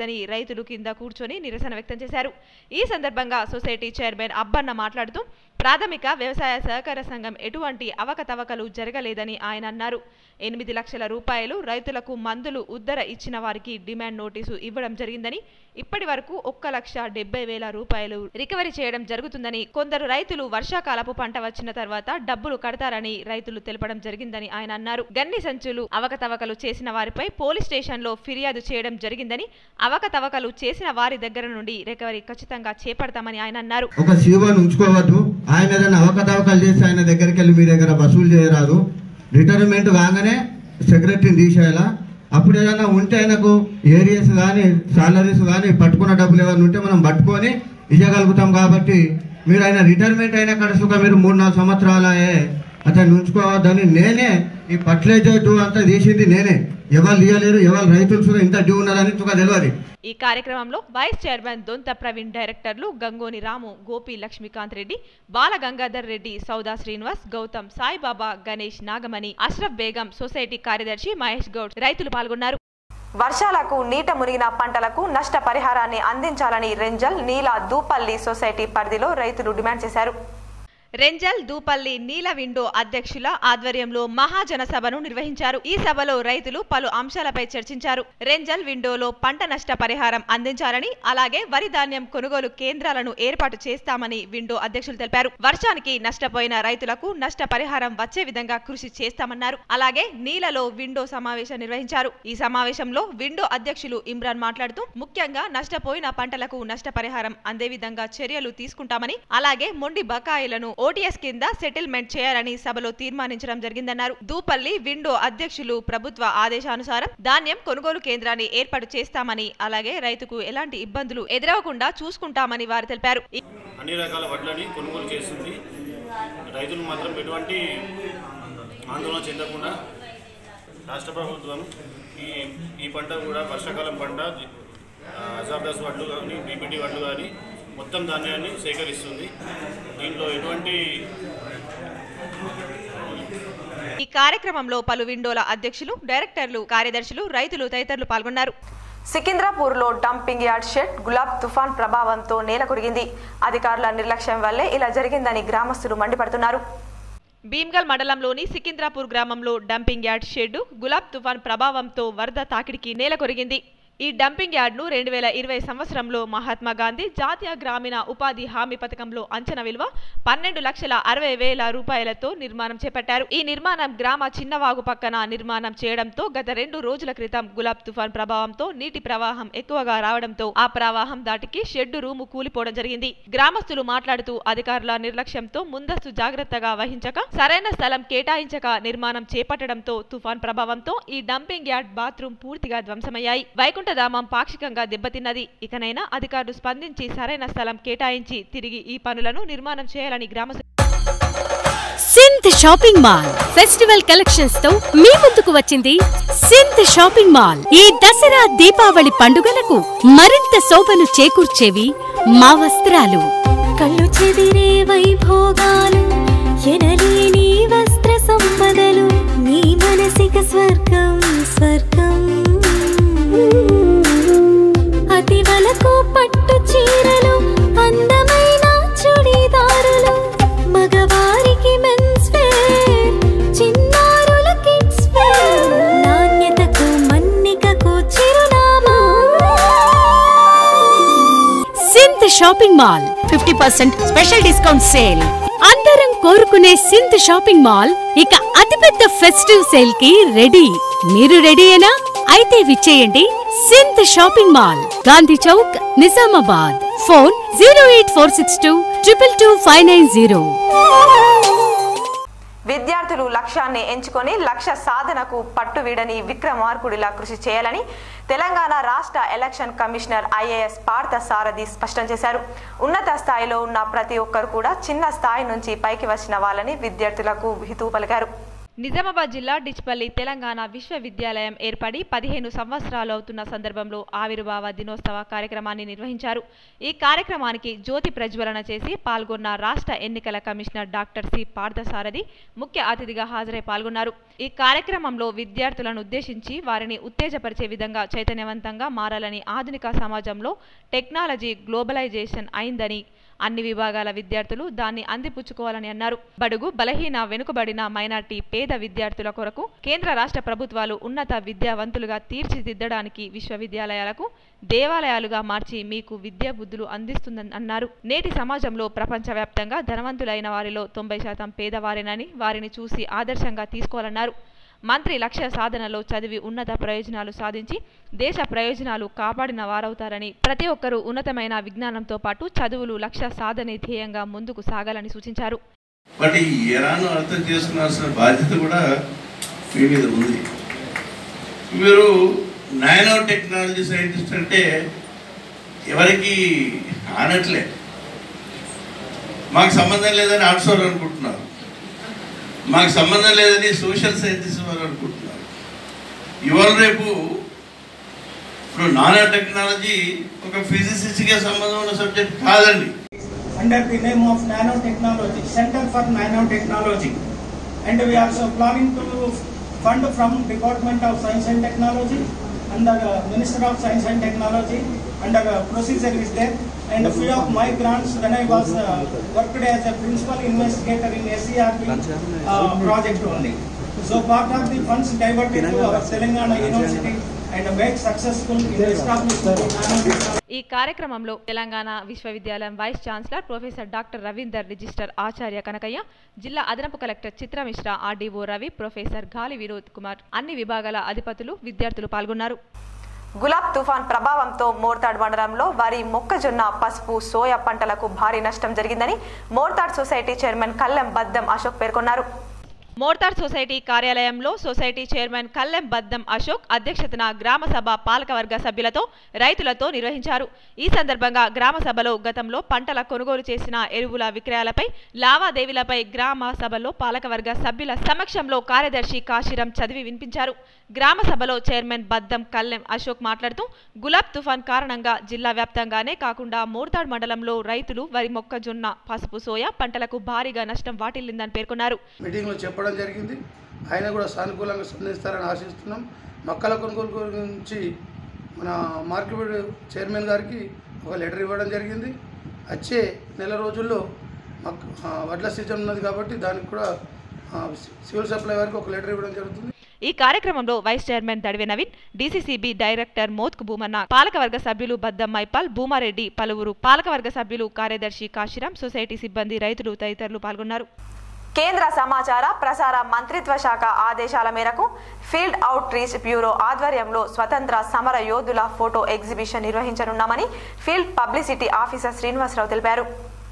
రైతులు కింద కూర్చొని నిరసన వ్యక్తం చేశారు ఈ సందర్భంగా సొసైటీ చైర్మన్ అబ్బన్న మాట్లాడుతూ ప్రాథమిక వ్యవసాయ సహకార సంఘం ఎటువంటి అవకతవకలు జరగలేదని ఆయన అన్నారు ఎనిమిది లక్షల రూపాయలు రైతులకు మందులు ఉద్దర ఇచ్చిన వారికి డిమాండ్ నోటీసు ఇవ్వడం జరిగిందని ఇప్పటి వరకు ఒక్క లక్ష డెబ్బై వేల రూపాయలు రికవరీ చేయడం జరుగుతుందని కొందరు రైతులు వర్షాకాలపు పంట వచ్చిన తర్వాత డబ్బులు కడతారని రైతులు తెలపడం జరిగిందని ఆయన అన్నారు గన్ని సంచులు అవకతవకలు చేసిన వారిపై పోలీస్ స్టేషన్లో ఫిర్యాదు చేయడం జరిగిందని అవకతవకలు చేసిన వారి దగ్గర నుండి రికవరీ ఖచ్చితంగా చేపడతామని ఆయన అన్నారు ఒక సీఓని ఉంచుకోవద్దు ఆయన ఏదైనా అవకతవకలు చేసి ఆయన దగ్గరికి వెళ్ళి మీ దగ్గర వసూలు చేయరాదు రిటైర్మెంట్ కాగానే సెక్రటరీని తీసేయాలా అప్పుడు ఏదైనా ఉంటే ఆయనకు ఏరియాస్ కానీ సాలరీస్ కానీ పట్టుకున్న డబ్బులు ఏమైనా ఉంటే మనం పట్టుకొని ఇవ్వగలుగుతాం కాబట్టి మీరు ఆయన రిటైర్మెంట్ అయిన కడసుగా మీరు మూడు నాలుగు సంవత్సరాలే అతన్ని ఉంచుకోవద్దని నేనే ఈ పట్లేజ్ డ్యూ అంతా తీసింది నేనే ఎవరు తీయలేరు ఎవరు రైతులు కూడా ఇంత డ్యూ ఉన్నారని తుగా తెలియదు ఈ కార్యక్రమంలో వైస్ చైర్మన్ దొంత ప్రవీణ్ డైరెక్టర్లు గంగోని రాము గోపి లక్ష్మీకాంత్ రెడ్డి బాల గంగాధర్ రెడ్డి సౌదా శ్రీనివాస్ గౌతమ్ సాయిబాబా గణేష్ నాగమణి అష్రఫ్ బేగం సొసైటీ కార్యదర్శి మహేష్ గౌడ్ రైతులు పాల్గొన్నారు వర్షాలకు నీట మునిగిన పంటలకు నష్ట పరిహారాన్ని అందించాలని రెంజల్ నీల దూపల్లి సొసైటీ పరిధిలో రైతులు డిమాండ్ చేశారు రెంజల్ దూపల్లి నీల విండో అధ్యక్షుల ఆధ్వర్యంలో మహాజన సభను నిర్వహించారు ఈ సభలో రైతులు పలు అంశాలపై చర్చించారు రెంజల్ విండోలో పంట నష్ట పరిహారం అందించాలని అలాగే వరి ధాన్యం కొనుగోలు కేంద్రాలను ఏర్పాటు చేస్తామని విండో అధ్యక్షులు తెలిపారు వర్షానికి నష్టపోయిన రైతులకు నష్ట పరిహారం వచ్చే విధంగా కృషి చేస్తామన్నారు అలాగే నీలలో విండో సమావేశం నిర్వహించారు ఈ సమావేశంలో విండో అధ్యక్షులు ఇమ్రాన్ మాట్లాడుతూ ముఖ్యంగా నష్టపోయిన పంటలకు నష్టపరిహారం అందే విధంగా చర్యలు తీసుకుంటామని అలాగే మొండి బకాయిలను ఓటీఎస్ కింద సెటిల్మెంట్ చేయాలని సభలో తీర్మానించడం జరిగిందన్నారు దూపల్లి విండో అధ్యక్షులు ప్రభుత్వ ఆదేశానుసారం ధాన్యం కొనుగోలు కేంద్రాన్ని ఏర్పాటు చేస్తామని అలాగే రైతుకు ఎలాంటి ఇబ్బందులు ఎదురవకుండా చూసుకుంటామని వారు తెలిపారు ఈ- అన్ని రకాల వడ్లని కొనుగోలు చేస్తుంది రైతులు మాత్రం ఎటువంటి ఆందోళన చెందకుండా రాష్ట్ర ప్రభుత్వం ఈ ఈ పంట కూడా వర్షాకాలం పంట అజాబ్దాస్ వడ్లు కానీ బీపీటీ వడ్లు కానీ మొత్తం ధాన్యాన్ని సేకరిస్తుంది దీంట్లో ఎటువంటి ఈ కార్యక్రమంలో పలు విండోల అధ్యక్షులు డైరెక్టర్లు కార్యదర్శులు రైతులు తదితరులు పాల్గొన్నారు సికింద్రాపూర్ లో డంపింగ్ యార్డ్ షెడ్ గులాబ్ తుఫాన్ ప్రభావంతో నేల కురిగింది అధికారుల నిర్లక్ష్యం వల్లే ఇలా జరిగిందని గ్రామస్తులు మండిపడుతున్నారు భీమ్గల్ మండలంలోని సికింద్రాపూర్ గ్రామంలో డంపింగ్ యార్డ్ షెడ్ గులాబ్ తుఫాన్ ప్రభావంతో వరద తాకిడికి నేల కొరిగింది ఈ డంపింగ్ యార్డ్ను రెండు వేల ఇరవై సంవత్సరంలో మహాత్మా గాంధీ జాతీయ గ్రామీణ ఉపాధి హామీ పథకంలో అంచనా విలువ పన్నెండు లక్షల అరవై వేల రూపాయలతో నిర్మాణం చేపట్టారు ఈ నిర్మాణం గ్రామ చిన్నవాగు పక్కన నిర్మాణం చేయడంతో గత రెండు రోజుల క్రితం గులాబ్ తుఫాన్ ప్రభావంతో నీటి ప్రవాహం ఎక్కువగా రావడంతో ఆ ప్రవాహం దాటికి షెడ్డు రూము కూలిపోవడం జరిగింది గ్రామస్తులు మాట్లాడుతూ అధికారుల నిర్లక్ష్యంతో ముందస్తు జాగ్రత్తగా వహించక సరైన స్థలం కేటాయించక నిర్మాణం చేపట్టడంతో తుఫాన్ ప్రభావంతో ఈ డంపింగ్ యార్డ్ బాత్రూమ్ పూర్తిగా ధ్వంసమయ్యాయి వైకుంఠధామం పాక్షికంగా దెబ్బతిన్నది ఇకనైనా అధికారులు స్పందించి సరైన స్థలం కేటాయించి తిరిగి ఈ పనులను నిర్మాణం చేయాలని గ్రామ Sinth shopping mall festival collections తో మీ ముందుకు వచ్చింది సింత్ షాపింగ్ మాల్ ఈ దసరా దీపావళి పండుగలకు మరింత శోభను చేకూర్చేవి మా వస్త్రాలు కళ్ళు చెదిరే వైభోగాలు ఎనలేని వస్త్ర సంపదలు నీ మనసిక స్వర్గం స్వర్గం అతి వలకు పట్టు చీరలు అందమైన చుడిదారులు మగవారికి మెన్స్ వేర్ చిన్నారుల కిడ్స్ వేర్ నాణ్యతకు మన్నికకు చిరునామా Sinth shopping mall fifty percent special discount sale అందరం కోరుకునే సింత్ షాపింగ్ మాల్ ఇక అతిపెద్ద ఫెస్టివ్ సేల్ కి రెడీ మీరు రెడీయేనా అయితే విచ్చేయండి Sinth shopping mall Gandhi Chowk Nizamabad phone zero eight four six two triple two five nine zero విద్యార్థులు లక్ష్యాన్ని ఎంచుకొని లక్ష్య సాధనకు పట్టు వీడని విక్రమార్కుడిలా కృషి చేయాలని తెలంగాణ రాష్ట్ర election commissioner IAS Partha Sarathi స్పష్టం చేశారు ఉన్నత స్థాయిలో ఉన్న ప్రతి ఒక్కరు కూడా చిన్న స్థాయి నుంచి పైకి వచ్చిన వాళ్ళని విద్యార్థులకు హితవు పలికారు నిజామాబాద్ జిల్లా డిచ్పల్లి తెలంగాణ విశ్వవిద్యాలయం ఏర్పడి పదిహేను సంవత్సరాలు అవుతున్న సందర్భంలో ఆవిర్భావ దినోత్సవ కార్యక్రమాన్ని నిర్వహించారు ఈ కార్యక్రమానికి జ్యోతి ప్రజ్వలన చేసి పాల్గొన్న రాష్ట్ర ఎన్నికల కమిషనర్ డాక్టర్ సి పార్థసారథి ముఖ్య అతిథిగా హాజరై పాల్గొన్నారు ఈ కార్యక్రమంలో విద్యార్థులను ఉద్దేశించి వారిని ఉత్తేజపరిచే విధంగా చైతన్యవంతంగా మారాలని ఆధునిక సమాజంలో టెక్నాలజీ గ్లోబలైజేషన్ అయిందని అన్ని విభాగాల విద్యార్థులు దాన్ని అందిపుచ్చుకోవాలని అన్నారు బడుగు బలహీన వెనుకబడిన మైనార్టీ పేద విద్యార్థుల కొరకు కేంద్ర రాష్ట్ర ప్రభుత్వాలు ఉన్నత విద్యావంతులుగా తీర్చిదిద్దడానికి విశ్వవిద్యాలయాలకు దేవాలయాలుగా మార్చి మీకు విద్యా బుద్ధులు అందిస్తుందని అన్నారు నేటి సమాజంలో ప్రపంచవ్యాప్తంగా ధనవంతులైన వారిలో తొంభై శాతం పేదవారేనని వారిని చూసి ఆదర్శంగా తీసుకోవాలన్నారు మంత్రి లక్ష్య సాధనలో చదివి ఉన్నత ప్రయోజనాలు సాధించి దేశ ప్రయోజనాలు కాపాడిన వారవుతారని ప్రతి ఒక్కరూ ఉన్నతమైన విజ్ఞానంతో పాటు చదువులు లక్ష్య సాధనే ధ్యేయంగా ముందుకు సాగాలని సూచించారు బట్ ఈ ఎరాను అర్థం చేసుకోవాల్సిన బాధ్యత కూడా మీ మీద ఉంది మీరు నానో టెక్నాలజీ సైంటిస్ట్ అంటే ఎవరికి ఆనట్లే మాకు సంబంధం లేదని ఆర్ట్స్ వాళ్ళు అనుకుంటున్నారు మాకు సంబంధం లేదని సోషల్ సైంటిస్ట్ వాళ్ళు అనుకుంటున్నారు ఇవాళ రేపు ఇప్పుడు నానో టెక్నాలజీ ఒక ఫిజిసిస్ట్గా సంబంధం ఉన్న సబ్జెక్ట్ కాదండి under the name of nanotechnology, Center for Nanotechnology. And we are also planning to fund from Department of Science and Technology under uh, Minister of Science and Technology under uh, procedure is there. And few of my grants when I was uh, worked as a principal investigator in SCRP uh, project only. So part of the funds diverted to our Telangana University and make successful in establishment of nanotechnology. ఈ కార్యక్రమంలో తెలంగాణ విశ్వవిద్యాలయం vice chancellor professor doctor Ravinder register ఆచార్య కనకయ్య జిల్లా అదనపు collector Chitra Mishra RDO Ravi professor Gali Vinod Kumar అన్ని విభాగాల అధిపతులు విద్యార్థులు పాల్గొన్నారు గులాబ్ తుఫాన్ ప్రభావంతో మోర్తాడ్ మండలంలో వరి మొక్కజొన్న పసుపు సోయా పంటలకు భారీ నష్టం జరిగిందని మోర్తాడ్ సొసైటీ చైర్మన్ కల్లెం బద్దం అశోక్ పేర్కొన్నారు మోర్తాడ్ సొసైటీ కార్యాలయంలో సొసైటీ చైర్మన్ కల్లెం బద్దం అశోక్ అధ్యక్షతన గ్రామ సభ పాలకవర్గ సభ్యులతో రైతులతో నిర్వహించారు ఈ సందర్భంగా గ్రామ సభలో గతంలో పంటల కొనుగోలు చేసిన ఎరువుల విక్రయాలపై లావాదేవీలపై గ్రామ సభలో పాలకవర్గ సభ్యుల సమక్షంలో కార్యదర్శి కాశీరం చదివి వినిపించారు గ్రామ సభలో చైర్మన్ బద్దం కల్లెం అశోక్ మాట్లాడుతూ గులాబ్ తుఫాన్ కారణంగా జిల్లా వ్యాప్తంగానే కాకుండా మోర్తాడ్ మండలంలో రైతులు వరి మొక్కజొన్న పసుపు సోయా పంటలకు భారీగా నష్టం వాటిల్లిందని పేర్కొన్నారు మీటింగ్లో చెప్పడం జరిగింది ఆయన కూడా సానుకూలంగా స్పందిస్తారని ఆశిస్తున్నాం మొక్కల కొనుగోలు గురించి మన మార్కెట్ చైర్మన్ గారికి ఒక లెటర్ ఇవ్వడం జరిగింది వచ్చే నెల రోజుల్లో మక్ ఆ, వడ్ల సీజన్ ఉన్నది కాబట్టి దానికి కూడా ఆ, సివిల్ సప్లై వారికి ఒక లెటర్ ఇవ్వడం జరుగుతుంది ఈ కార్యక్రమంలో vice chairman Dadive Naveen DCCB director Mothku Bhumanna పాలకవర్గ సభ్యులు బద్దం మైపాల్ భూమారెడ్డి పలువురు పాలకవర్గ సభ్యులు కార్యదర్శి కాశీరాం సొసైటీ సిబ్బంది రైతులు తదితరులు పాల్గొన్నారు కేంద్ర సమాచార ప్రసార మంత్రిత్వ శాఖ ఆదేశాల మేరకు ఫీల్డ్ అవుట్ రీచ్ బ్యూరో ఆధ్వర్యంలో స్వతంత్ర సమర యోధుల ఫోటో ఎగ్జిబిషన్ నిర్వహించనున్నామని ఫీల్డ్ పబ్లిసిటీ ఆఫీసర్ శ్రీనివాసరావు తెలిపారు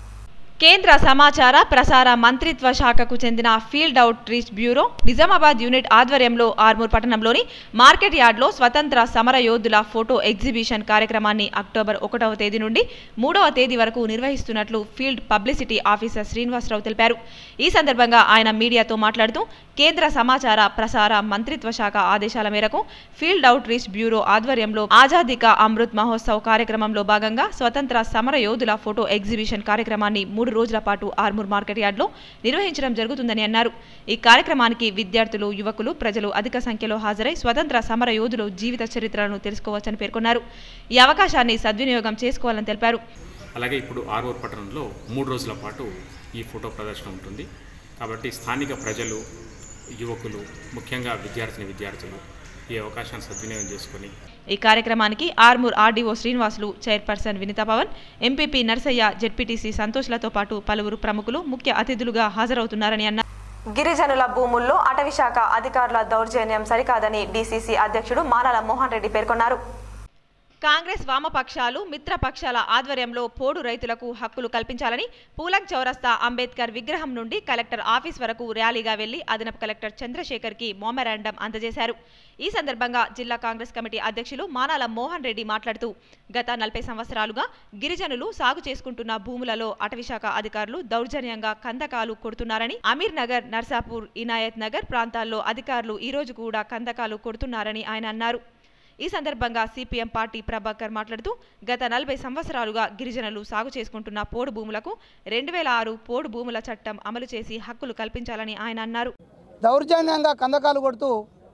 కేంద్ర సమాచార ప్రసార మంత్రిత్వ శాఖకు చెందిన field outreach bureau Nizamabad unit ఆధ్వర్యంలో ఆర్మూర్ పట్టణంలోని మార్కెట్ యార్డ్లో స్వతంత్ర సమర యోధుల ఫోటో ఎగ్జిబిషన్ కార్యక్రమాన్ని అక్టోబర్ ఒకటవ తేదీ నుండి మూడవ తేదీ వరకు నిర్వహిస్తున్నట్లు ఫీల్డ్ పబ్లిసిటీ ఆఫీసర్ శ్రీనివాసరావు తెలిపారు ఈ సందర్భంగా ఆయన మీడియాతో మాట్లాడుతూ కేంద్ర సమాచార ప్రసార మంత్రిత్వ శాఖ ఆదేశాల మేరకు ఫీల్డ్ అవుట్ రీచ్ బ్యూరో ఆధ్వర్యంలో ఆజాదీ కా అమృత్ మహోత్సవ్ కార్యక్రమంలో భాగంగా స్వతంత్ర సమర యోధుల ఫోటో ఎగ్జిబిషన్ కార్యక్రమాన్ని మూడు రోజుల పాటు ఆర్మూర్ మార్కెట్ యార్డ్లో నిర్వహించడం జరుగుతుందని అన్నారు ఈ కార్యక్రమానికి విద్యార్థులు యువకులు ప్రజలు అధిక సంఖ్యలో హాజరై స్వతంత్ర సమర యోధుల జీవిత చరిత్రలను తెలుసుకోవచ్చని పేర్కొన్నారు ఈ అవకాశాన్ని సద్వినియోగం చేసుకోవాలని తెలిపారు అలాగే ఇప్పుడు ఆర్వూర్ పట్టణంలో మూడు రోజుల పాటు ఈ ఫోటో ప్రదర్శన ఉంటుంది కాబట్టి స్థానిక ప్రజలు యువకులు ముఖ్యంగా విద్యార్థిని విద్యార్థులు ఈ అవకాశాన్ని సద్వినియోగం చేసుకొని ఈ కార్యక్రమానికి Armoor RDO Srinivasulu chairperson Vinitha Pavan MPP Narsaiah ZPTC సంతోష్లతో పాటు పలువురు ప్రముఖులు ముఖ్య అతిథులుగా హాజరవుతున్నారని అన్నారు గిరిజనుల భూముల్లో అటవీశాఖ అధికారుల దౌర్జన్యం సరికాదని డీసీసీ అధ్యక్షుడు మానాల మోహన్ రెడ్డి పేర్కొన్నారు కాంగ్రెస్ వామపక్షాలు మిత్రపక్షాల ఆధ్వర్యంలో పోడు రైతులకు హక్కులు కల్పించాలని పూలంగ్ చౌరస్తా అంబేద్కర్ విగ్రహం నుండి కలెక్టర్ ఆఫీస్ వరకు ర్యాలీగా వెళ్లి అదనపు కలెక్టర్ చంద్రశేఖర్ కి మోమెరాండం అందజేశారు ఈ సందర్భంగా జిల్లా కాంగ్రెస్ కమిటీ అధ్యక్షులు మానాల మోహన్ రెడ్డి మాట్లాడుతూ గత నలభై సంవత్సరాలుగా గిరిజనులు సాగు చేసుకుంటున్న భూములలో అటవీశాఖ అధికారులు దౌర్జన్యంగా కందకాలు కొడుతున్నారని అమీర్ నగర్ నర్సాపూర్ ఇనాయత్ నగర్ ప్రాంతాల్లో అధికారులు ఈ రోజు కూడా కందకాలు కొడుతున్నారని ఆయన అన్నారు ఈ సందర్భంగా సిపిఎం పార్టీ ప్రభాకర్ మాట్లాడుతూ గత నలభై సంవత్సరాలుగా గిరిజనులు సాగు చేసుకుంటున్న పోడు భూములకు రెండు వేల ఆరు పోడు భూముల చట్టం అమలు చేసి హక్కులు కల్పించాలని ఆయన అన్నారు దౌర్జన్యంగా కందకాలు కొడుతూ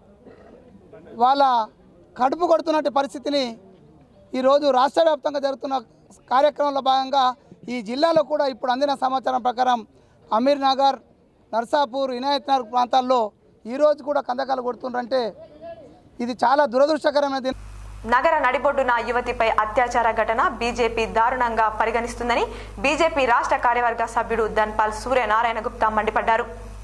వాళ్ళ కడుపు కొడుతున్నట్టు పరిస్థితిని ఈరోజు రాష్ట్ర వ్యాప్తంగా జరుగుతున్న కార్యక్రమంలో భాగంగా ఈ జిల్లాలో కూడా ఇప్పుడు అందిన సమాచారం ప్రకారం అమీర్ నగర్ నర్సాపూర్ ఇనాయత్ నగర్ ప్రాంతాల్లో ఈరోజు కూడా కందకాలు కొడుతుండ్రంటే ఇది చాలా దురదృష్టకరమైనది నగర నడిబొడ్డున యువతిపై అత్యాచార ఘటన బీజేపీ దారుణంగా పరిగణిస్తుందని బీజేపీ రాష్ట్ర కార్యవర్గ సభ్యుడు ధన్పాల్ సూర్యనారాయణ గుప్తా మండిపడ్డారు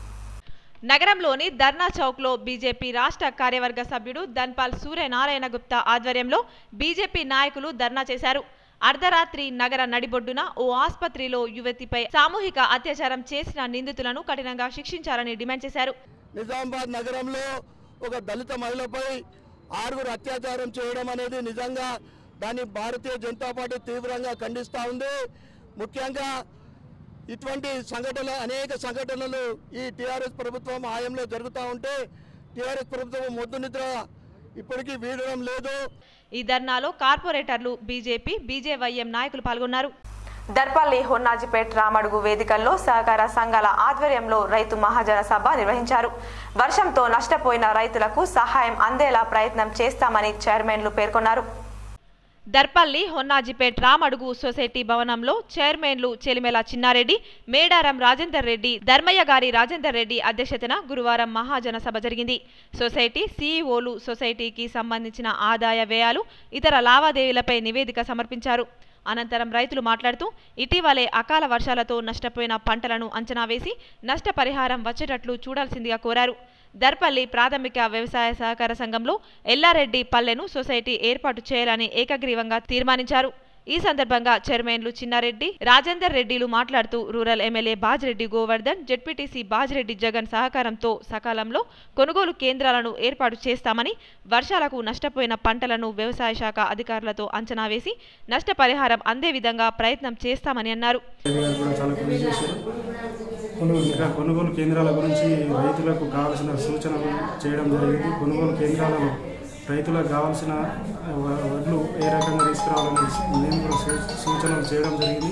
నగరంలోని ధర్నా చౌక్లో బీజేపీ రాష్ట్ర కార్యవర్గ సభ్యుడు ధన్పాల్ సూర్యనారాయణ గుప్తా ఆధ్వర్యంలో బీజేపీ నాయకులు ధర్నా చేశారు అర్ధరాత్రి నగర నడిబొడ్డున ఓ ఆసుపత్రిలో యువతిపై సామూహిక అత్యాచారం చేసిన నిందితులను కఠినంగా శిక్షించాలని డిమాండ్ చేశారు నిజామాబాద్ నగరంలో ఒక దళిత మహిళపై ఆరుగురు అత్యాచారం చేయడం అనేది నిజంగా దాన్ని భారతీయ జనతా పార్టీ తీవ్రంగా ఖండిస్తూ ఉంది ముఖ్యంగా ఇటువంటి సంఘటనలు అనేక సంఘటనలు ఈ టీఆర్ఎస్ ప్రభుత్వం హయాంలో జరుగుతూ ఉంటే టీఆర్ఎస్ ప్రభుత్వం మొద్దు నిద్ర ఇప్పటికీ వీడడం లేదు ఈ ధర్నాలో కార్పొరేటర్లు బీజేపీ బీజేవైఎం నాయకులు పాల్గొన్నారు దర్పల్లి హొన్నాజిపేట్ రామడుగు వేదికల్లో సహకార సంఘాల ఆధ్వర్యంలో రైతు మహాజన సభ నిర్వహించారు వర్షంతో నష్టపోయిన రైతులకు సహాయం అందేలా ప్రయత్నం చేస్తామని చైర్మన్లు పేర్కొన్నారు దర్పల్లి హొన్నాజిపేట్ రామడుగు సొసైటీ భవనంలో చైర్మన్లు చెలిమెల చిన్నారెడ్డి మేడారం రాజేందర్ రెడ్డి ధర్మయ్య గారి రాజేందర్ రెడ్డి అధ్యక్షతన గురువారం మహాజన సభ జరిగింది సొసైటీ సీఈఓలు సొసైటీకి సంబంధించిన ఆదాయ వ్యయాలు ఇతర లావాదేవీలపై నివేదిక సమర్పించారు అనంతరం రైతులు మాట్లాడుతూ ఇటీవలే అకాల వర్షాలతో నష్టపోయిన పంటలను అంచనా వేసి నష్టపరిహారం వచ్చేటట్లు చూడాల్సిందిగా కోరారు దర్పల్లి ప్రాథమిక వ్యవసాయ సహకార సంఘంలో ఎల్లారెడ్డి పల్లెను సొసైటీ ఏర్పాటు చేయాలని ఏకగ్రీవంగా తీర్మానించారు ఈ సందర్భంగా చైర్మన్లు చిన్నారెడ్డి రాజేందర్ రెడ్డిలు మాట్లాడుతూ rural MLA Bajireddy Govardhan ZPTC Bajireddy Jagan సహకారంతో సకాలంలో కొనుగోలు కేంద్రాలను ఏర్పాటు చేస్తామని వర్షాలకు నష్టపోయిన పంటలను వ్యవసాయ శాఖ అధికారులతో అంచనా వేసి నష్టపరిహారం అందే విధంగా ప్రయత్నం చేస్తామని అన్నారు గారు కూడా చాలా కృషి చేశారు కొనుగోలు ఇంకా కొనుగోలు కేంద్రాల గురించి రైతులకు కావాల్సిన సూచనలు చేయడం జరిగింది కొనుగోలు కేంద్రాలలో రైతులకు కావాల్సిన వ- వడ్లు ఏ రకంగా తీసుకురావాలని మేము కూడా సూ- సూచనలు చేయడం జరిగింది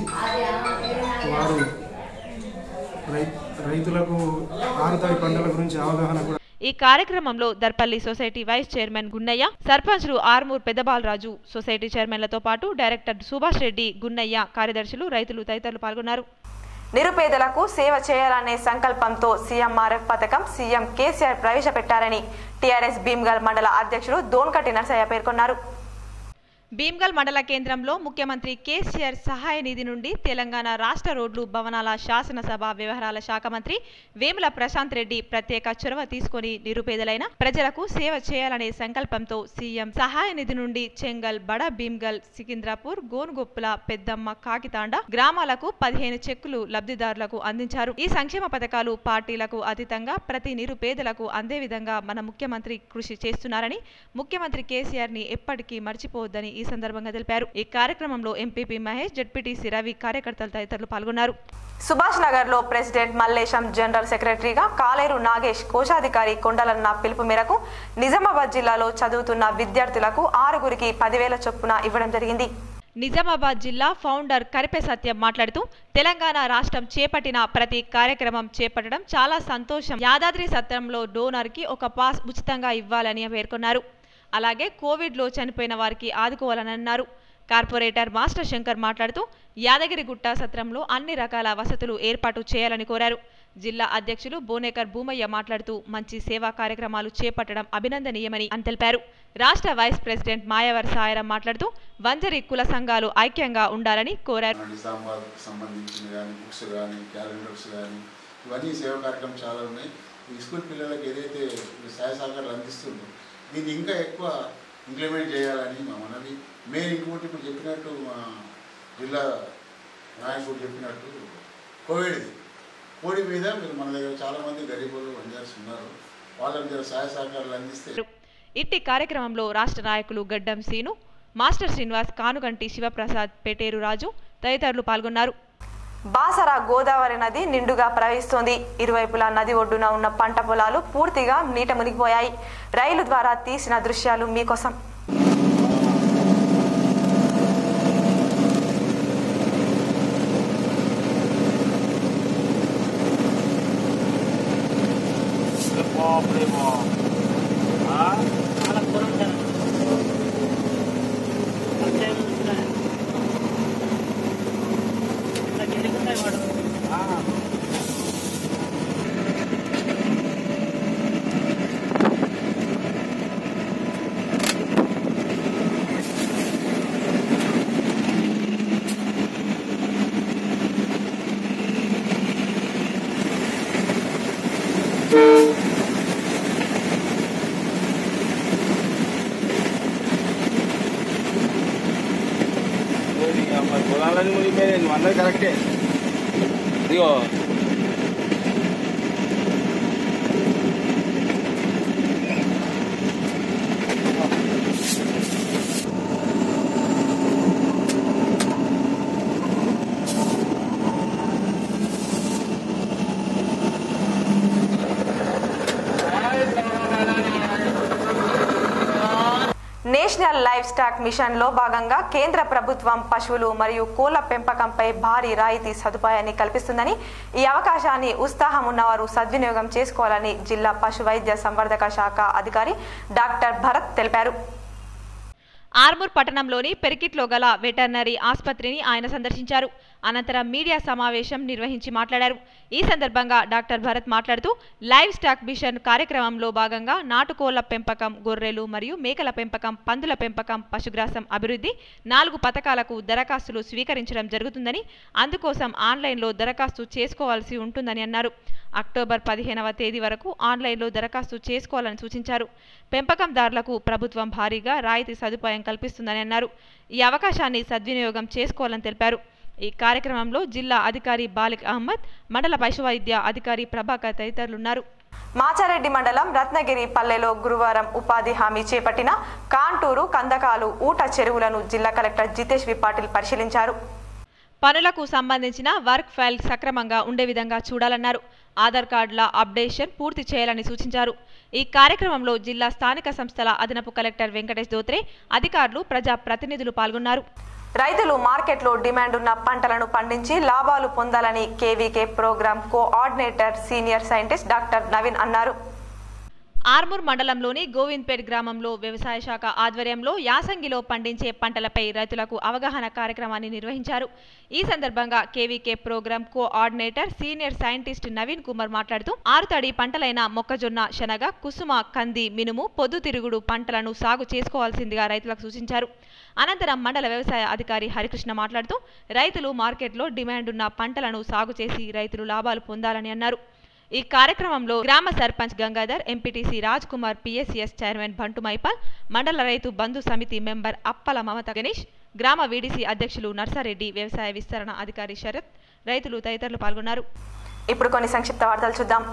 వారు రై రైతులకు ఆరుతాయి పంటల గురించి అవగాహన కూడా ఈ కార్యక్రమంలో Darpalli society vice chairman Gunnaiah సర్పంచ్లు ఆర్మూర్ పెద్దబాలరాజు సొసైటీ చైర్మన్లతో పాటు డైరెక్టర్ సుభాష్ రెడ్డి గున్నయ్య కార్యదర్శులు రైతులు తదితరులు పాల్గొన్నారు నిరుపేదలకు సేవ చేయాలనే సంకల్పంతో సీఎంఆర్ఎఫ్ పథకం సీఎం కేసీఆర్ ప్రవేశపెట్టారని టీఆర్ఎస్ భీమ్గల్ మండల అధ్యక్షుడు దోన్కటి నర్సయ్య పేర్కొన్నారు భీమ్గల్ మండల కేంద్రంలో ముఖ్యమంత్రి కేసీఆర్ సహాయ నిధి నుండి తెలంగాణ రాష్ట్ర రోడ్లు భవనాల శాసనసభ వ్యవహారాల శాఖ మంత్రి వేముల ప్రశాంత్ రెడ్డి ప్రత్యేక చొరవ తీసుకొని నిరుపేదలైన ప్రజలకు సేవ చేయాలనే సంకల్పంతో సీఎం సహాయ నిధి నుండి చెంగల్ బడ భీమ్గల్ సికింద్రాపూర్ గోనుగొప్పుల పెద్దమ్మ కాకితాండ గ్రామాలకు పదిహేను చెక్కులు లబ్ధిదారులకు అందించారు ఈ సంక్షేమ పథకాలు పార్టీలకు అతీతంగా ప్రతి నిరుపేదలకు అందే విధంగా మన ముఖ్యమంత్రి కృషి చేస్తున్నారని ముఖ్యమంత్రి కేసీఆర్ ని ఎప్పటికీ మర్చిపోవద్దని ఈ సందర్భంగా తెలిపారు ఈ కార్యక్రమంలో ఎంపీపీ మహేష్ జడ్పీటీసీ రవి కార్యకర్తలు తదితరులు పాల్గొన్నారు సుభాష్ నగర్ లో ప్రెసిడెంట్ మల్లేశం జనరల్ సెక్రటరీగా కాలేరు నాగేష్ కోశాధికారి కొండలన్న పిలుపు మేరకు నిజామాబాద్ జిల్లాలో చదువుతున్న విద్యార్థులకు ఆరుగురికి పదివేల చొప్పున ఇవ్వడం జరిగింది నిజామాబాద్ జిల్లా ఫౌండర్ కరిపే సత్యం మాట్లాడుతూ తెలంగాణ రాష్ట్రం చేపట్టిన ప్రతి కార్యక్రమం చేపట్టడం చాలా సంతోషం యాదాద్రి సత్రంలో డోనర్ కి ఒక పాస్ ఉచితంగా ఇవ్వాలని పేర్కొన్నారు అలాగే కోవిడ్లో చనిపోయిన వారికి ఆదుకోవాలని అన్నారు కార్పొరేటర్ మాస్టర్ శంకర్ మాట్లాడుతూ యాదగిరిగుట్ట సత్రంలో అన్ని రకాల వసతులు ఏర్పాటు చేయాలని కోరారు జిల్లా అధ్యక్షులు బోనేకర్ భూమయ్య మాట్లాడుతూ మంచి సేవా కార్యక్రమాలు చేపట్టడం అభినందనీయమని అని తెలిపారు రాష్ట్ర వైస్ ప్రెసిడెంట్ మాయవర్ సాయరం మాట్లాడుతూ వంజరి కుల సంఘాలు ఐక్యంగా ఉండాలని కోరారు నిజామాబాద్ సంబంధించిన కానీ బుక్స్ కానీ క్యాలెండర్స్ కానీ ఇవన్నీ సేవా కార్యక్రమం చాలా ఉన్నాయి ఈ స్కూల్ పిల్లలకు ఏదైతే సహాయ సహకారాలు అందిస్తుందో దీన్ని ఇంకా ఎక్కువ ఇంప్లిమెంట్ చేయాలని మా మనవి మెయిన్ ఇంకోటి ఇప్పుడు చెప్పినట్టు మా జిల్లా నాయకుడు చెప్పినట్టు కోవిడ్ కోవిడ్ మీద మీరు మన దగ్గర చాలామంది గరీబులు వంజర్స్ ఉన్నారు వాళ్ళ మీద సహాయ సహకారాలు అందిస్తే ఇట్టి కార్యక్రమంలో రాష్ట్ర నాయకులు గడ్డం సీను మాస్టర్ శ్రీనివాస్ కానుగంటి శివప్రసాద్ పెటేరు రాజు తదితరులు పాల్గొన్నారు బాసర గోదావరి నది నిండుగా ప్రవహిస్తోంది ఇరువైపులా నది ఒడ్డున ఉన్న పంట పొలాలు పూర్తిగా నీట మునిగిపోయాయి రైలు ద్వారా తీసిన దృశ్యాలు మీకోసం పొలాలని మునిగిపోయాయి నువ్వు అన్నది కరెక్టే ఇదిగో నేషనల్ లైఫ్ స్టాక్ మిషన్ లో భాగంగా కేంద్ర ప్రభుత్వం పశువులు మరియు కోళ్ల పెంపకంపై భారీ రాయితీ సదుపాయాన్ని కల్పిస్తుందని ఈ అవకాశాన్ని ఉత్సాహం ఉన్నవారు సద్వినియోగం చేసుకోవాలని జిల్లా పశు వైద్య సంవర్ధక శాఖ అధికారి డాక్టర్ భరత్ తెలిపారు ఆర్మూర్ పట్టణంలోని పెరికిట్లో గల వెటర్నరీ ఆసుపత్రిని ఆయన సందర్శించారు అనంతరం మీడియా సమావేశం నిర్వహించి మాట్లాడారు ఈ సందర్భంగా డాక్టర్ భరత్ మాట్లాడుతూ లైవ్ స్టాక్ మిషన్ కార్యక్రమంలో భాగంగా నాటుకోళ్ల పెంపకం గొర్రెలు మరియు మేకల పెంపకం పందుల పెంపకం పశుగ్రాసం అభివృద్ధి నాలుగు పథకాలకు దరఖాస్తులు స్వీకరించడం జరుగుతుందని అందుకోసం ఆన్లైన్లో దరఖాస్తు చేసుకోవాల్సి ఉంటుందని అన్నారు అక్టోబర్ పదిహేనవ తేదీ వరకు ఆన్లైన్లో దరఖాస్తు చేసుకోవాలని సూచించారు పెంపకందారులకు ప్రభుత్వం భారీగా రాయితీ సదుపాయం కల్పిస్తుందని అన్నారు ఈ అవకాశాన్ని సద్వినియోగం చేసుకోవాలని తెలిపారు ఈ కార్యక్రమంలో జిల్లా అధికారి బాలిక్ అహ్మద్ మండల పశువైద్య అధికారి ప్రభాకర్ తదితరులున్నారు మాచారెడ్డి మండలం రత్నగిరి పల్లెలో గురువారం ఉపాధి హామీ చేపట్టిన కాంటూరు కందకాలు ఊట చెరువులను జిల్లా కలెక్టర్ జితేష్ వి పాటిల్ పరిశీలించారు పనులకు సంబంధించిన వర్క్ ఫైల్ సక్రమంగా ఉండే విధంగా చూడాలన్నారు ఆధార్ కార్డుల అప్డేషన్ పూర్తి చేయాలని సూచించారు ఈ కార్యక్రమంలో జిల్లా స్థానిక సంస్థల అదనపు కలెక్టర్ వెంకటేష్ దోత్రే అధికారులు ప్రజా ప్రతినిధులు పాల్గొన్నారు రైతులు మార్కెట్లో డిమాండ్ ఉన్న పంటలను పండించి లాభాలు పొందాలని KVK program coordinator senior scientist doctor Naveen అన్నారు ఆర్మూర్ మండలంలోని గోవింద్పేట్ గ్రామంలో వ్యవసాయ శాఖ ఆధ్వర్యంలో యాసంగిలో పండించే పంటలపై రైతులకు అవగాహన కార్యక్రమాన్ని నిర్వహించారు ఈ సందర్భంగా KVK program coordinator senior scientist Naveen Kumar మాట్లాడుతూ ఆరుతడి పంటలైన మొక్కజొన్న శనగ కుసుమ కంది మినుము పొద్దుతిరుగుడు పంటలను సాగు చేసుకోవాల్సిందిగా రైతులకు సూచించారు అనంతరం మండల వ్యవసాయ అధికారి హరికృష్ణ మాట్లాడుతూ రైతులు మార్కెట్లో డిమాండ్ ఉన్న పంటలను సాగు చేసి రైతులు లాభాలు పొందాలని అన్నారు ఈ కార్యక్రమంలో గ్రామ sarpanch Gangadhar MPTC Raj Kumar PSCS chairman Bantu Maipal మండల రైతు బంధు సమితి మెంబర్ అప్పల మమత గణేష్ గ్రామ వీడీసీ అధ్యక్షులు నర్సారెడ్డి వ్యవసాయ విస్తరణ అధికారి శరత్ రైతులు తదితరులు పాల్గొన్నారు ఇప్పుడు కొన్ని సంక్షిప్త వార్తలు చూద్దాం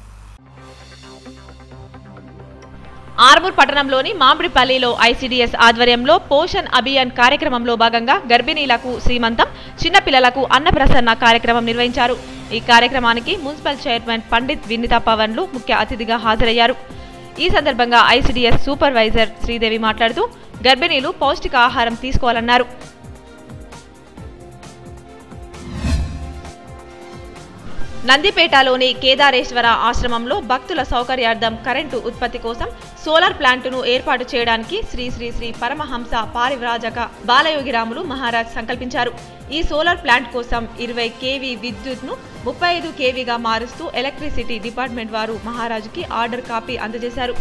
ఆర్మూర్ పట్టణంలోని మామిడిపల్లిలో ఐసీడీఎస్ ఆధ్వర్యంలో పోషణ్ అభియాన్ కార్యక్రమంలో భాగంగా గర్భిణీలకు శ్రీమంతం చిన్నపిల్లలకు అన్నప్రసన్న కార్యక్రమం నిర్వహించారు ఈ కార్యక్రమానికి మున్సిపల్ చైర్మన్ పండిత్ వినితా పవన్లు ముఖ్య అతిథిగా హాజరయ్యారు ఈ సందర్భంగా ఐసీడీఎస్ సూపర్వైజర్ శ్రీదేవి మాట్లాడుతూ గర్భిణీలు పౌష్టికాహారం తీసుకోవాలన్నారు నందిపేటలోని కేదారేశ్వర ఆశ్రమంలో భక్తుల సౌకర్యార్థం కరెంటు ఉత్పత్తి కోసం సోలార్ ప్లాంటును ఏర్పాటు చేయడానికి శ్రీ శ్రీ శ్రీ పరమహంస పారివ్రాజక బాలయోగిరాములు మహారాజ్ సంకల్పించారు ఈ సోలార్ ప్లాంట్ కోసం ఇరవై కేవీ విద్యుత్ను ముప్పై ఐదు కేవీగా మారుస్తూ ఎలక్ట్రిసిటీ డిపార్ట్మెంట్ వారు మహారాజుకి ఆర్డర్ కాపీ అందజేశారు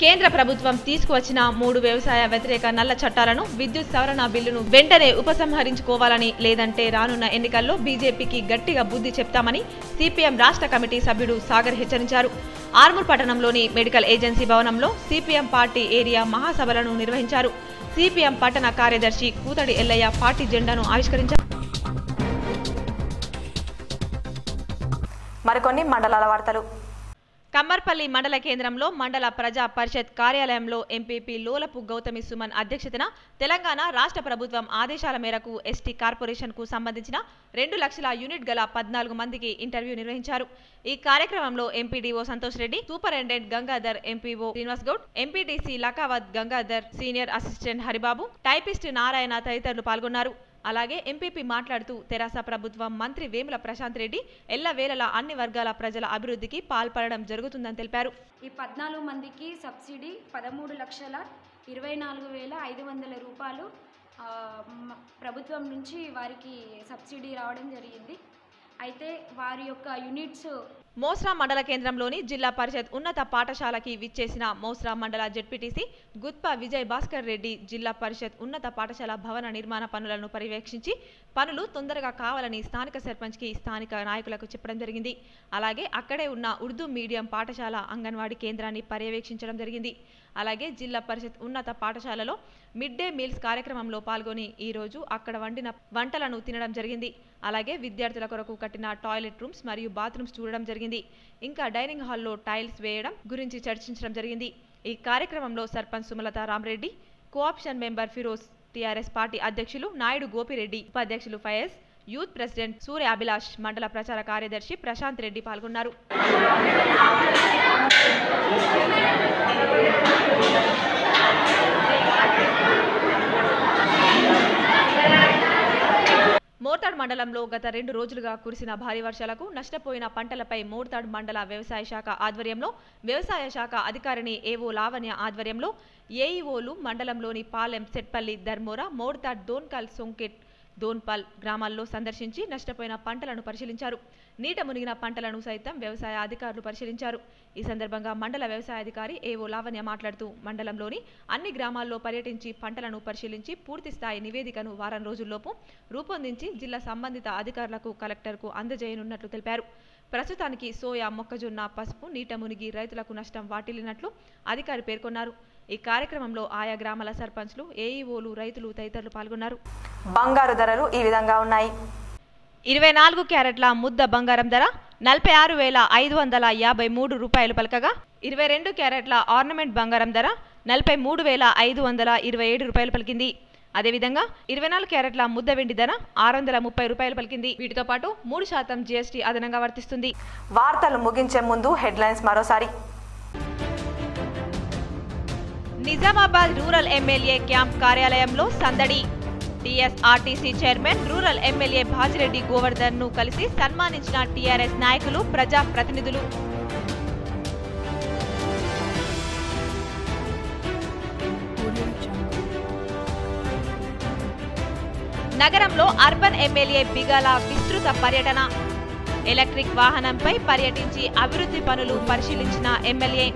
కేంద్ర ప్రభుత్వం తీసుకువచ్చిన మూడు వ్యవసాయ వ్యతిరేక నల్ల చట్టాలను విద్యుత్ సవరణ బిల్లును వెంటనే ఉపసంహరించుకోవాలని లేదంటే రానున్న ఎన్నికల్లో బీజేపీకి గట్టిగా బుద్ధి చెప్తామని సిపిఎం రాష్ట్ర కమిటీ సభ్యుడు సాగర్ హెచ్చరించారు ఆర్మూర్ పట్టణంలోని మెడికల్ ఏజెన్సీ భవనంలో సిపిఎం పార్టీ ఏరియా మహాసభలను నిర్వహించారు సిపిఎం పట్టణ కార్యదర్శి కూతడి ఎల్లయ్య పార్టీ జెండాను ఆవిష్కరించారు మరికొన్ని మండలాల వార్తలు కమ్మర్పల్లి మండల కేంద్రంలో మండల ప్రజా పరిషత్ కార్యాలయంలో ఎంపీపీ లోలపు గౌతమి సుమన్ అధ్యక్షతన తెలంగాణ రాష్ట్ర ప్రభుత్వం ఆదేశాల మేరకు ఎస్టీ కార్పొరేషన్ కు సంబంధించిన రెండు లక్షల యూనిట్ గల పద్నాలుగు మందికి ఇంటర్వ్యూ నిర్వహించారు ఈ కార్యక్రమంలో MPDO Santosh Reddy superintendent Gangadhar MPO Srinivas Goud MPTC Lakavath Gangadhar senior assistant Haribabu typist Narayana తదితరులు పాల్గొన్నారు అలాగే ఎంపీపీ మాట్లాడుతూ తెరాస ప్రభుత్వం మంత్రి వేముల ప్రశాంత్ రెడ్డి ఎల్లవేళలా అన్ని వర్గాల ప్రజల అభివృద్ధికి పాల్పడడం జరుగుతుందని తెలిపారు ఈ పద్నాలుగు మందికి సబ్సిడీ పదమూడు లక్షల ఇరవై నాలుగు వేల ఐదు వందల రూపాయలు ఆ, మ- ప్రభుత్వం నుంచి వారికి సబ్సిడీ రావడం జరిగింది అయితే వారి యొక్క యూనిట్స్ మోస్రా మండల కేంద్రంలోని జిల్లా పరిషత్ ఉన్నత పాఠశాలకి విచ్చేసిన మోస్రా మండల జెడ్పీటీసీ గుత్ప విజయ్ భాస్కర్ రెడ్డి జిల్లా పరిషత్ ఉన్నత పాఠశాల భవన నిర్మాణ పనులను పర్యవేక్షించి పనులు తొందరగా కావాలని స్థానిక సర్పంచ్కి స్థానిక నాయకులకు చెప్పడం జరిగింది అలాగే అక్కడే ఉన్న ఉర్దూ మీడియం పాఠశాల అంగన్వాడీ కేంద్రాన్ని పర్యవేక్షించడం జరిగింది అలాగే జిల్లా పరిషత్ ఉన్నత పాఠశాలలో మిడ్ డే మీల్స్ కార్యక్రమంలో పాల్గొని ఈ రోజు అక్కడ వండిన వంటలను తినడం జరిగింది అలాగే విద్యార్థుల కొరకు కట్టిన టాయిలెట్ రూమ్స్ మరియు బాత్రూమ్స్ చూడడం జరిగింది ఇంకా డైనింగ్ హాల్లో టైల్స్ వేయడం గురించి చర్చించడం జరిగింది ఈ కార్యక్రమంలో sarpanch Sumalatha Ramareddy cooption member Firoz TRS party అధ్యక్షులు నాయుడు గోపిరెడ్డి ఉపాధ్యక్షులు ఫయజ్ యూత్ ప్రెసిడెంట్ సూర్య అభిలాష్ మండల ప్రచార కార్యదర్శి ప్రశాంత్ రెడ్డి పాల్గొన్నారు మోర్తాడ్ మండలంలో గత రెండు రోజులుగా కురిసిన భారీ వర్షాలకు నష్టపోయిన పంటలపై మోర్తాడ్ మండల వ్యవసాయ శాఖ ఆధ్వర్యంలో వ్యవసాయ శాఖ అధికారిని ఏవో లావణ్య ఆధ్వర్యంలో ఏఈఓలు మండలంలోని పాలెం సెట్పల్లి ధర్మోరా మోర్తాడ్ దోన్కల్ సొంకెట్ దోన్పాల్ గ్రామాల్లో సందర్శించి నష్టపోయిన పంటలను పరిశీలించారు నీట మునిగిన పంటలను సైతం వ్యవసాయ అధికారులు పరిశీలించారు ఈ సందర్భంగా మండల వ్యవసాయ అధికారి ఏవో లావణ్య మాట్లాడుతూ మండలంలోని అన్ని గ్రామాల్లో పర్యటించి పంటలను పరిశీలించి పూర్తి స్థాయి నివేదికను వారం రోజుల్లోపు రూపొందించి జిల్లా సంబంధిత అధికారులకు కలెక్టర్కు అందజేయనున్నట్లు తెలిపారు ప్రస్తుతానికి సోయా మొక్కజొన్న పసుపు నీట మునిగి రైతులకు నష్టం వాటిల్లినట్లు అధికారి పేర్కొన్నారు ఈ కార్యక్రమంలో ఆయా గ్రామాల సర్పంచ్లు ఏఈఓలు రైతులు తదితరులు పాల్గొన్నారు బంగారు ధరలు ఈ విధంగా ఉన్నాయి ఇరవై నాలుగు క్యారెట్ల ముద్ద బంగారం ధర నలభై ఆరు వేల ఐదు వందల యాభై మూడు రూపాయలు పలకగా ఇరవై రెండు క్యారెట్ల ఆర్నమెంట్ బంగారం ధర నలభై మూడు వేల ఐదు వందల ఇరవై ఏడు రూపాయలు పలికింది అదేవిధంగా ఇరవై నాలుగు క్యారెట్ల ముద్ద వెండి ధర ఆరు వందల ముప్పై రూపాయలు పలికింది వీటితో పాటు మూడు శాతం జీఎస్టీ అదనంగా వర్తిస్తుంది వార్తలు ముగించే ముందు హెడ్లైన్స్ మరోసారి నిజామాబాద్ రూరల్ ఎమ్మెల్యే క్యాంప్ కార్యాలయంలో సందడి TSRTC chairman rural MLA Bajireddy Govardhan ను కలిసి సన్మానించిన టీఆర్ఎస్ నాయకులు ప్రజా ప్రతినిధులు నగరంలో అర్బన్ ఎమ్మెల్యే బిగాల విస్తృత పర్యటన ఎలక్ట్రిక్ వాహనంపై పర్యటించి అభివృద్ధి పనులు పరిశీలించిన ఎమ్మెల్యే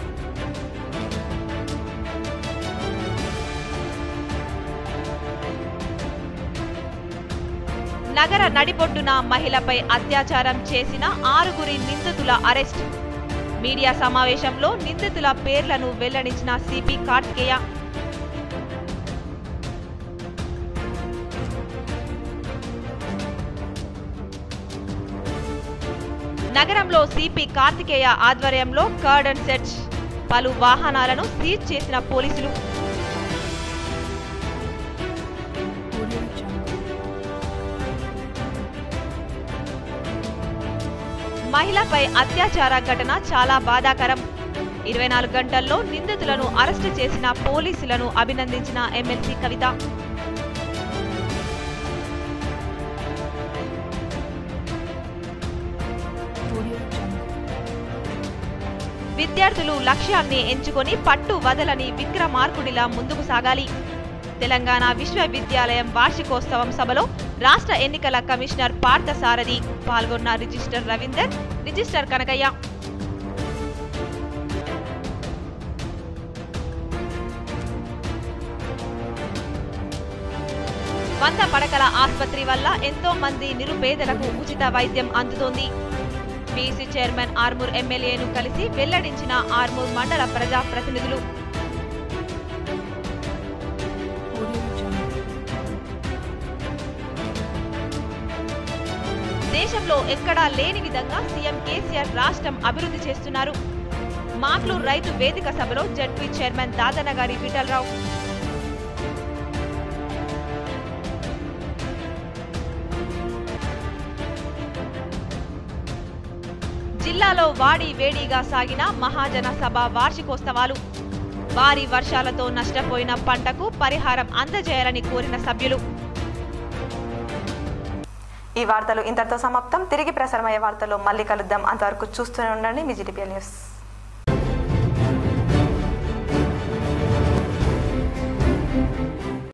నగర నడిబొడ్డున మహిళపై అత్యాచారం చేసిన ఆరుగురి నిందితుల అరెస్ట్ మీడియా సమావేశంలో నిందితుల పేర్లను వెల్లడించిన సిపి కార్తికేయ నగరంలో సిపి కార్తికేయ ఆధ్వర్యంలో కార్డన్ సెర్చ్ పలు వాహనాలను సీజ్ చేసిన పోలీసులు మహిళపై అత్యాచార ఘటన చాలా బాధాకరం ఇరవై నాలుగు గంటల్లో నిందితులను అరెస్టు చేసిన పోలీసులను అభినందించిన ఎమ్మెల్సీ కవిత విద్యార్థులు లక్ష్యాన్ని ఎంచుకొని పట్టు వదలని విక్రమార్కుడిలా ముందుకు సాగాలి తెలంగాణ విశ్వవిద్యాలయం వార్షికోత్సవం సభలో రాష్ట్ర ఎన్నికల కమిషనర్ పార్థసారథి పాల్గొన్న రిజిస్టర్ రవీందర్ రిజిస్టర్ కనకయ్య వంద పడకల ఆసుపత్రి వల్ల ఎంతో మంది నిరుపేదలకు ఉచిత వైద్యం అందుతోంది బీసీ చైర్మన్ ఆర్మూర్ ఎమ్మెల్యేను కలిసి వెల్లడించిన ఆర్మూర్ మండల ప్రజా ప్రతినిధులు దేశంలో ఎక్కడా లేని విధంగా సీఎం కేసీఆర్ రాష్ట్రం అభివృద్ధి చేస్తున్నారు మాక్లూర్ రైతు వేదిక సభలో జడ్పీ చైర్మన్ దాదనగారి విఠలరావు జిల్లాలో వాడి వేడిగా సాగిన మహాజన సభ వార్షికోత్సవాలు భారీ వర్షాలతో నష్టపోయిన పంటకు పరిహారం అందజేయాలని కోరిన సభ్యులు ఈ వార్తలు ఇంతటితో సమాప్తం తిరిగి ప్రసారమయ్యే వార్తల్లో మళ్ళీ కలుద్దాం అంతవరకు చూస్తూనే ఉండండి మీ జీటీపీ న్యూస్